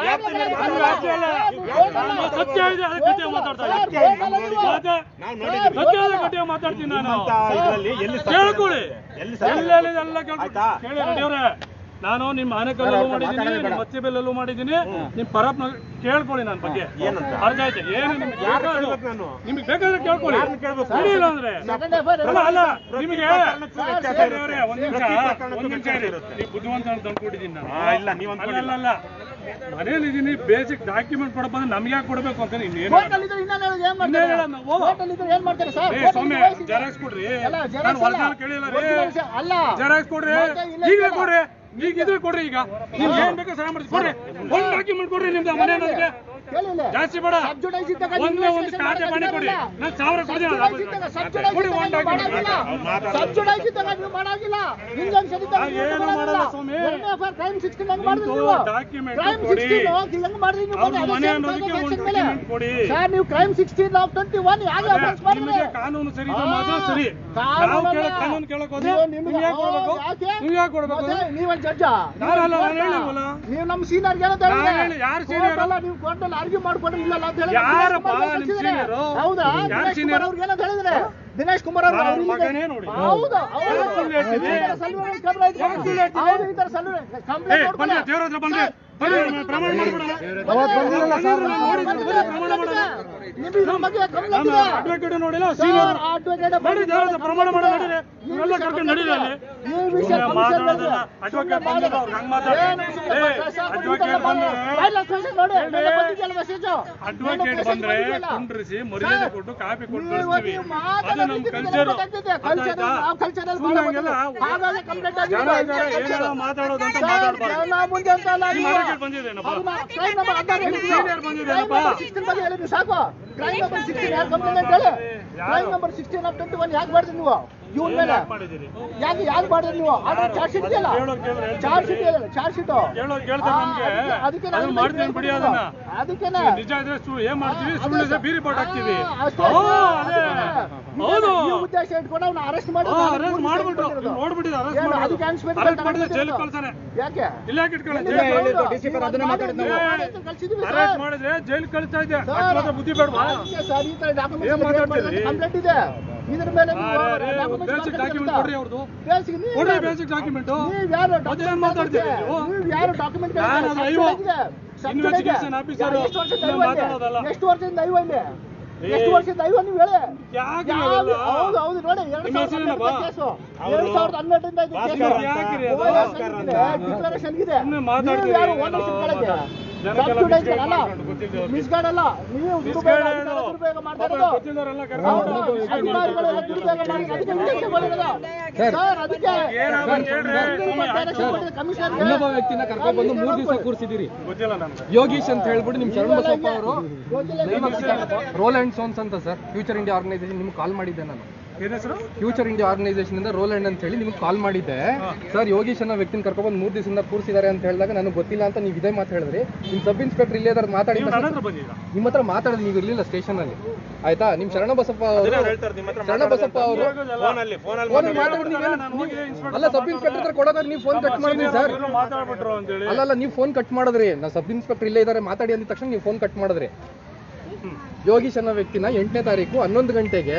ಸತ್ಯ ಇದೆ ಅದಕ್ಕೆ ಗಟ್ಟಿಯಾಗಿ ಮಾತಾಡ್ತಾ ಇದ್ದೀನಿ. ಮತ್ತೆ ನಾವು ನೋಡಿದ್ವಿ ಸತ್ಯ ಇದೆ ಗಟ್ಟಿಯಾಗಿ ಮಾತಾಡ್ತೀನಿ ನಾನು ನಿಮ್ಮಂತ ಇದ್ರಲ್ಲಿ ಎಲ್ಲಿ ಸತ್ಯ ಕೇಳ್ಕೊಳ್ಳಿ ಎಲ್ಲಿ ಸತ್ಯ ಇದೆ? ಎಲ್ಲೆಲ್ಲಿ ಎಲ್ಲ ಕೇಳ್ಕೊಳ್ಳಿ ಆಯ್ತಾ? ಕೇಳಿ ನಡೆಯವ್ರೆ ನಾನು ನಿಮ್ಮ ಆನೆಕಲ್ಲಲ್ಲೂ ಮಾಡಿದ್ದೀನಿ ನಿಮ್ಮ ಮತ್ತಿಬೆಲ್ಲಲ್ಲೂ ಮಾಡಿದ್ದೀನಿ ನಿಮ್ಮ ಪರಪ್ನ ಕೇಳ್ಕೊಳ್ಳಿ ನನ್ನ ಬಗ್ಗೆ ಏನಂತ? ಅರ್ಥ ಆಯ್ತು ಏನು ನಿಮ್ಗೆ ಯಾರ್ ಬೇಕಾದ್ರು ಕೇಳ್ಬೇಕು ನಾನು? ನಿಮ್ಗೆ ಬೇಕಾದ್ರೆ ಕೇಳ್ಕೊಳ್ಳಿ ಯಾರ್ನ ಕೇಳ್ಬೇಕು? ಸರಿಯಿಲ್ಲ ಅಂದ್ರೆ ಅಲ್ಲ ಅಲ್ಲ ನಿಮಗೆ ಪ್ರಕರಣಕ್ಕೂ ವ್ಯತ್ಯಾಸ ಇರುತ್ತೆ. ದೇವ್ರೇ, ಒಂದ್ ನಿಮಿಷ ಪ್ರತಿ ಪ್ರಕರಣಕ್ಕೂ ಒಂದ್ ನಿಮಿಷ ವ್ಯತ್ಯಾಸ ಇರಿ. ಇರುತ್ತೆ. ನೀವು ಬುದ್ಧಿವಂತ ಅಂತ ಅನ್ಕೊಂಡಿದ್ದೀನಿ ನಾನು ಆ, ಇಲ್ಲ, ನೀವು ಅಲ್ಲ ಅನ್ಕೊಂಡಿಲ್ಲ. ಅಲ್ಲ ಅಲ್ಲ ಮನೇಲಿ ಇದೀನಿ ಬೇಸಿಕ್ ಡಾಕ್ಯುಮೆಂಟ್ ಕೊಡಪ್ಪ ಅಂದ್ರೆ ನಮ್ಗೆ ಯಾಕೆ ಕೊಡ್ಬೇಕು ಅಂತ ನೀನು ಏನು ಇನ್ನೇನ್ ಹೇಳೋಣ? ಓ. ಏನ್ ಮಾಡ್ತಾರೆ ಸರ್ ಏ ಸೌಮ್ಯ ಜೆರಾಕ್ಸ್ ಕೊಡ್ರಿ ಅಲ್ಲ, xerox ನಾನು ಒರಿಜಿನಲ್ ಅಲ್ಲ. ಕೇಳಿಲ್ಲ Original ರೀ ಅಲ್ಲ. ಜೆರಾಕ್ಸ್ ಕೊಡ್ರಿ ಮತ್ತೆ ಇಲ್ಲ ಈಗಲೇ ಇಲ್ಲ. ಕೊಡ್ರಿ ಈಗ ಇದ್ರೆ ಕೊಡ್ರಿ ಈಗ ನೀವು ಏನ್ ಬೇಕೋ ಸಹಾಯ ಮಾಡಿ ಕೊಡ್ರಿ ಒಂದ್ ಡಾಕ್ಯುಮೆಂಟ್ ಕೊಡ್ರಿ ನಿಮ್ದು ಮನೆ ನನಗೆ ಕೇಳಿಲ್ಲ ಜಾಸ್ತಿ ಬೇಡ Subjudice ಇದ್ದಾಗ ಒಂದೇ ಒಂದು investigation ಖಾತೆ ಮಾಡಿ ಕೊಡಿ ಮಾಡಕ್ಕಾಗಲ್ಲ. ನಾನು ಸಾವಿರ ಕೊಡ್ತೀನಿ Subjudice ಇದ್ದಾಗ subjudice ಕೊಡಿ ಇದ್ದಾಗ ಒಂದ್ ನೀವು ಡಾಕ್ಯುಮೆಂಟ್ ಮಾಡಾಗಿಲ್ಲ. ಅವ್ರು ಮಾತಾಡೋದು. Subjudice ಇದ್ದಾಗ ನೀವು ಮಾಡಾಗಿಲ್ಲ. Injunction ಇದ್ದಾಗ ಆ, ನೀವು ಏನು ಮಾಡಾಗಿಲ್ಲ. ಮಾಡಲ್ಲ ಸ್ವಾಮಿ. ಎರಡನೇ affair crime 16 ಹೆಂಗ್ ಮಾಡಿದ್ರಿ ನಿಮ್ದು ನೀವು? document Crime ಕೊಡಿ. 16 ಹೆಂಗ್ ಮಾಡಿದ್ರಿ ನೀವು? ಅವ್ರ ಅದೇ ಮನೆ same ಅನ್ನೋದಕ್ಕೆ transaction ಒಂದು ಮೇಲೆ. document ಕೊಡಿ. ಸರ್ ನೀವು crime sixteen of twenty one ಯಾಕೆ ಅದೇ, offense ಮಾಡಿದ್ರಿ ನಿಮಗೆ ಕಾನೂನು ಸರಿ ಇದ್ರೆ ಮಾತ್ರ ಆ, ಸರಿ ಕಾನೂನಲ್ಲ. ನಾವು ಕೇಳೋ ಕಾನೂನು ಕೇಳಕ್ ಹೋದ್ರೆ ನೀವು ನಿಮ್ಗೆ- ನೀವು ಯಾಕೆ ಕೊಡ್ಬೇಕು ಓ, ಯಾಕೆ? ನೀವು ಯಾಕೆ ಕೊಡ್ಬೇಕು ಮತ್ತೆ ನೀವೊಂದ್ ಜಡ್ಜ ನಾನಲ್ಲ, ನಾನು ಹೇಳಿಲ್ವಲ್ಲ? ನೀವು ನಮ್ಮ ಸೀನಿಯರ್ ಏನಂತ ನಾನು ಹೇಳಿದ್ರೆ ಹೇಳಿ, ಯಾರು senior? ಅಲ್ಲ ನೀವು ಕೋರ್ಟಲ್ಲಿ ಆರ್ಗ್ಯೂ ಮಾಡ್ಕೊಂಡ್ರೆ ಇಲ್ಲಲ್ಲ ಅಂತ ಹೇಳಿ ಯಾರಪ್ಪ ದಿನೇಶ್ ಕುಮಾರ್ ನಿಮ್ ಕಳ್ಸಿದ್ದಾರೆ. senior? ಹೌದಾ ಯಾರು ದಿನೇಶ್ senior? ಕುಮಾರ್ ಅವ್ರಿಗೆ ಏನಂತ ಹೇಳಿದ್ರೆ ದಿನೇಶ್ ಕುಮಾರ್ ಅವ್ರು ನಾನು ಅವ್ರು ಇಲ್ಲಿಗೆ- ಮಗನೇ ನೋಡಿ. ಹೌದು ಹೌದು. ಯಾರು ಸುಳ್ಳು ಹೇಳ್ತಿದ್ದೆ? ಈ ಥರ ಸಲ್ಮಾನ್ ಕ್ಯಾಮ್ರಾ ಇದ್ರೆ- ಯಾರು ಸುಳ್ಳು ಹೇಳ್ತಿದ್ದೆ? ಹೌದು, ಈ ಥರ ಸಲ್ಮಾನ್ ಏ ಕಂಪ್ಲೇಂಟ್ ಬನ್ನಿ ಕೊಡ್ತಾರೆ. ದೇವ್ರ ಹತ್ರ ಬನ್ನಿ ಬನ್ನಿ ಪ್ರಮಾಣ ಮಾಡ್ಬಿಡೋಣ ಅವತ್ತು ಬಂದಿರಲ್ಲ ಸರ್. ನೋಡಿದ್ದೀನಿ, ಬನ್ನಿ, ಪ್ರಮಾಣ ಮಾಡೋಣ. ನಿಮ್ಗೆ ಇದ್ರ ಬಗ್ಗೆ ಕಂಪ್ಲೇಂಟ್ ನಾನು ಇದೆ. ಅಡ್ವೊಕೇಟ್ ನೋಡಿಲ್ಲ ಸರ್, ಸೀನಿಯರ್ ಆ advocate ನಡಿ ದೇವ್ರ ಹತ್ರ ಪ್ರಮಾಣ ಮಾಡೋ ನಡೀರಿ ಈ ನೀವೆಲ್ಲ ವಿಷಯ ಕರ್ಕೊಂಡು ನಡೀರಿ ಅಲ್ಲಿ ಈ ವಿಷಯ ಸುಮ್ನೆ commission ಮಾತಾಡೋದನ್ನ ನಲ್ಲಿ- ಅಡ್ವೊಕೇಟ್ ಸುಮ್ನೆ ಬಂದಿದ್ದು ಅವ್ರು ಹಂಗ್ ಮಾತಾಡ್ತಾರೆ. ಏನು ಸುಮ್ನೆ ಏ, ಮಾತಾಡ್ತಾರೆ? ಸರ್, ಅಡ್ವೊಕೇಟ್ ಬಂದಿದ್ದಲ್ಲ ಬಂದ್ರೆ- ಫೈಲ್ question ನೋಡಿ, ಹೇಳಿ. ನೆನ್ನೆ ಬಂದಿದ್ಯಲ್ಲ message. ಅಡ್ವೊಕೇಟ್ ನೆನ್ನೆ ಬಂದ್ರೆ message ಬಂದಿದ್ಯಲ್ಲ. ಕುಂಡ್ರಿಸಿ ಮರ್ಯಾದೆ ಸರ್, ಕೊಟ್ಟು ಕಾಪಿ ಕೊಟ್ಟು ನೀವು ಕಳಿಸ್ತೀವಿ ನೀವು ಮಾತಾಡೋ ಅದು ನಮ್ ರೀತಿ ಕಲ್ಚರ್ ಗೊತ್ತಾಗ್ತಿದೆ. Culture ನಾವು culture ಅಲ್ಲಿ ಸುಮ್ನೆ follow ಹಂಗೆಲ್ಲ ಮಾಡ್ತೀವಿ. ಹಾಗಾಗಿ complaint ಆಗಿದೆ. ಜನ ಇದ್ದಾರೆ ಏನೇನೋ ಮಾತಾಡೋದು ಅಂತ ಸರ್, ಮಾತಾಡ್ಬಾರ್ದು ಜನ ಮುಂದೆ ಅಂತ ಅಲ್ಲ ನಿಮ್ಮ ನೀವು. advocate ಬಂದಿದ್ದೇನಪ್ಪ ಅದನ್ನ crime number ಹದಿನಾರು ಹೇಳಿದ್ರು. senior ಬಂದಿದ್ದೇನಪ್ಪ? Crime number 16 ಬಗ್ಗೆ ಹೇಳಿದ್ರು ಸಾಕು ಕ್ರೈಮ್ ನಂಬರ್ ಸಿಕ್ಸ್ಟೀನ್ ಯಾಕೆ ಕಂಪ್ಲೇಂಟ್ ಹೇಳಿ crime number sixteen of twenty one ಯಾಕೆ ಮಾಡಿದ್ರಿ ನೀವು ಇವನ್ ಮೇಲೆ ಯಾಕ್ ಮಾಡಿದ್ದೀರಿ ಯಾಕೆ ಯಾಕೆ ಮಾಡಿದ್ರಿ ನೀವು ಆದ್ರೆ ಚಾರ್ಜ್ ಶೀಟ್ ಇದೆಯಲ್ಲ ಕೇಳೋರು ಕೇಳಿದ್ರೆ ಹೇಳ್ತೀನಿ. ಚಾರ್ಜ್ ಶೀಟ್ ಇದೆಯಲ್ಲ ಚಾರ್ಜ್ ಶೀಟ್ ಕೇಳೋರು ಕೇಳ್ತಾರೆ ನಮ್ಗೆ ಅದಕ್ಕೆ ಅದು ಮಾಡ್ತೀನಿ ಬಿಡಿ ಅದನ್ನ ಅದಕ್ಕೇನೆ ನಿಜ ಇದ್ರೆ ಸು ಏನ್ ಮಾಡ್ತೀವಿ ಸುಳ್ಳು ಇದ್ರೆ ಬೀರಿ ಬೋಟ್ ಹಾಕ್ತೀವಿ ಆ, ಅಷ್ಟೇ. ಓ, ಅದೇ ಹೌದು ಈ ಉದ್ದೇಶ ಇಟ್ಕೊಂಡು ಅವ್ನ ಅರೆಸ್ಟ್ ಮಾಡಿ ಅರೆಸ್ಟ್ ಮಾಡ್ಬಿಟ್ರು ನೋಡ್ಬಿಟ್ಟಿದ್ದು ಅರೆಸ್ಟ್ ಏನು, ಮಾಡ್ಬಿಟ್ಟು ಅದಕ್ಕೆ ಅನ್ಸ್ಬೇಕು ಅರೆಸ್ಟ್ ಅಂತ ಮಾಡಿದ್ರೆ ಜೈಲಿಗೆ ಅನ್ಸ್ಬೇಕು. ಕಳ್ಸಾನೆ ಯಾಕೆ ಇಲ್ಲ ಯಾಕೆ ಇಟ್ಕೊಳ್ಳಿ ಏನಿದೆ ಜೈಲಿಗೆ ಹೌದು. ಕಳ್ಸಿ. ನೀವು ಅದನ್ನ ಮಾತಾಡಿ ನಾವು. ಏ, ಕಳ್ಸಿದೀವಿ ಸರ್. ಅರೆಸ್ಟ್ ಮಾಡಿದ್ರೆ ಜೈಲ್ ಕಳಿಸ್ತಾ ಇದೆ ಸರ್, ಅಷ್ಟ್ ಮಾತ್ರ ಬುದ್ಧಿ ಬೇಡವಾ ಅದಕ್ಕೆ ಸರ್ ಈ ತರ ಡಾಕ್ಯುಮೆಂಟ್ ಏನ್ ಮಾತಾಡ್ತಿದ್ರಿ? ಕಂಪ್ಲೇಂಟ್ ಇದೆ ಇದ್ರ ಮೇಲೆ ನೀವು ಅರೆ, ಅರೆ, documents ಬೇಸಿಕ್ ಡಾಕ್ಯುಮೆಂಟ್ ಮಾಡ್ಕೊಳ್ತಾ ಕೊಡ್ರಿ ಅವ್ರದ್ದು ಬೇಸಿಕ್ ನೀವು ಕೊಡ್ರಿ ಯಾರು? ಬೇಸಿಕ್ ಡಾಕ್ಯುಮೆಂಟ್ ನೀವ್ ಯಾರು ಅದೇನ್ ಮಾತಾಡ್ತೀರಿ ನೀವು? ನೀವು ಯಾರು ಡಾಕ್ಯುಮೆಂಟ್ ನಾನು ಅದು ಐವೋ. Investigation officer. ಎಷ್ಟು ವರ್ಷದ ಇಲ್ಲ, ಐವೋ ಮಾತಾಡೋದಲ್ಲ. ಇಲ್ಲಿ? ಎಷ್ಟು ವರ್ಷದಿಂದ ಐವೋ ಇಲ್ಲಿ ಏ, ಎಷ್ಟು ವರ್ಷದ ಐವೋ ನೀವು ಹೇಳಿ ಯಾಕೆ ಯಾವ- ಇವೆಲ್ಲ? ಹೌದು ಹೌದು ನೋಡಿ ಎರಡ್ ನಿಮ್ಮ ಸಾವಿರದ ಹೆಸರೇನಪ್ಪ? ಹನ್ನೆರಡರಿಂದ ಕೇಸು ಎರಡ್ ಸಾವಿರದ ಹನ್ನೆರಡರಿಂದ ಇದು ಕೇಸು ಭಾಸ್ಕರ್ ಯಾಕಿರಿ ಅದು? ಭಾಸ್ಕರ್ ಅಂತ ಡಿಕ್ಲರೇಷನ್ ಇದೆ ಸುಮ್ನೆ ನೀವು ಮಾತಾಡ್ತೀರಿ ಯಾರು ಏನೋ ಒಂದು ವರ್ಷದ ಕೆಳಗೆ ಜನಕ್ಕೆಲ್ಲ Subjudice misguide ಅಲ್ಲ ಮಾಡ್ಕೊಂಡು ಗೊತ್ತಿಲ್ದೆ ಅವ್ರಿಗೆ. ಮಿಸ್ಗೈಡ್ ಅಲ್ಲ ನೀವು Misguide ದುರುಪಯೋಗ ಏನು? ದುರುಪಯೋಗ ಮಾಡ್ತಾ ಪಾಪ ಇರೋದು ಗೊತ್ತಿಲ್ದವ್ರೆಲ್ಲ ಹೌದು, ಕರ್ಕೊಂಡು ಬಂದು misguide ಅಧಿಕಾರಿಗಳೆಲ್ಲ ಮಾಡ್ತಾರೆ. ದುರುಪಯೋಗ ಮಾಡಿ ಅದಕ್ಕೆ ಇಂಜೆಕ್ಷನ್ ಬಂದಿರೋದು ಸರ್ ಅದಕ್ಕೆ ಏನಾಗುತ್ತೆ ಹೇಳ್ರಿ, ಸ್ವಾಮಿ, ಆಯ್ತು. ಕಮಿಷನರ್ ಇನ್ನೊಬ್ಬ ವ್ಯಕ್ತಿನ ಕರ್ಕೊಂಡು ಬಂದು ಮೂರ್ ದಿವಸ ಕೂರಿಸಿದಿರಿ ಗೊತ್ತಿಲ್ಲ ನನಗೆ ಯೋಗೀಶ್ ಅಂತ ಹೇಳ್ಬಿಟ್ಟು ನಿಮ್ ಶರಣ ಬಸಪ್ಪ ಅವರು ಗೊತ್ತಿಲ್ಲ ರೋಲ್ ಅಂಡ್ ಸೋನ್ಸ್ ಅಂತ ಸರ್ ಫ್ಯೂಚರ್ ಇಂಡಿಯಾ ಆರ್ಗನೈಸೇಷನ್ ನಿಮ್ಗೆ ಕಾಲ್ ಮಾಡಿದ್ದೆ ನಾನು ಏನ್ ಹೆಸರು ಫ್ಯೂಚರ್ ಇಂಡಿಯಾ ಆರ್ಗನೈಸೇಷನ್ ಇಂದ ರೋಲ್ ಅಂಡ್ ಅಂತ ಹೇಳಿ ನಿಮ್ಗೆ ಕಾಲ್ ಮಾಡಿದ್ದೆ ಸರ್ ಯೋಗೀಶ್ ಅನ್ನೋ ವ್ಯಕ್ತಿನ ಕರ್ಕೊಂಡ್ಬಂದು ಮೂರ್ ದಿವಸದಿಂದ ಕೂರಿಸಿದ್ದಾರೆ ಅಂತ ಹೇಳಿದಾಗ ನನಗೆ ಗೊತ್ತಿಲ್ಲ ಅಂತ ನೀವು ಇದೇ ಮಾತು ಹೇಳಿದ್ರಿ ನಿಮ್ ಸಬ್ ಇನ್ಸ್ಪೆಕ್ಟರ್ ಇಲ್ಲೇ ಇದಾರೆ ಮಾತಾಡಿ ನೀವು ನನ್ನ ಹತ್ರ ಬಂದಿದ್ದೀರಾ ನಿಮ್ಮ ಹತ್ರ ಮಾತಾಡಿದ್ ನೀವು ಇರ್ಲಿಲ್ಲ ಸ್ಟೇಷನ್ ಅಲ್ಲಿ ಆಯ್ತಾ ನಿಮ್ ಶರಣ ಬಸಪ್ಪ ಅವರು ಅದನ್ನ ಹೇಳ್ತಾರೆ ನಿಮ್ಮ ಹತ್ರ ಶರಣ ಬಸಪ್ಪ ಅವರು ಫೋನಲ್ಲಿ ಫೋನಲ್ಲಿ ಫೋನ್ ಮಾತಾಡಿ ನೀವೇನು ನಾನು ಹೋಗಿದೆ ಇನ್ಸ್ಪೆಕ್ಟರ್ ಅಲ್ಲ ಸಬ್ ಇನ್ಸ್ಪೆಕ್ಟರ್ ಹತ್ರ ಕೊಡೋದಾಗ ನೀವು ಫೋನ್ ಕಟ್ ಮಾಡಿದ್ರಿ ಸರ್ ಇವ್ರು ಮಾತಾಡ್ಬಿಟ್ರು ಅಂತೇಳಿ ಅಲ್ಲಲ್ಲ ನೀವು ಫೋನ್ ಕಟ್ ಮಾಡಿದ್ರಿ ನಾ ಸಬ್ ಇನ್ಸ್ಪೆಕ್ಟರ್ ಇಲ್ಲೇ ಇದ್ದಾರೆ ಮಾತಾಡಿ ಅಂದ ತಕ್ಷಣ ನೀವು ಫೋನ್ ಕಟ್ ಮಾಡಿದ್ರಿ ಯೋಗೀಶ್ ಅನ್ನೋ ವ್ಯಕ್ತಿನ ಎಂಟನೇ ತಾರೀಕು ಹನ್ನೊಂದು ಗಂಟೆಗೆ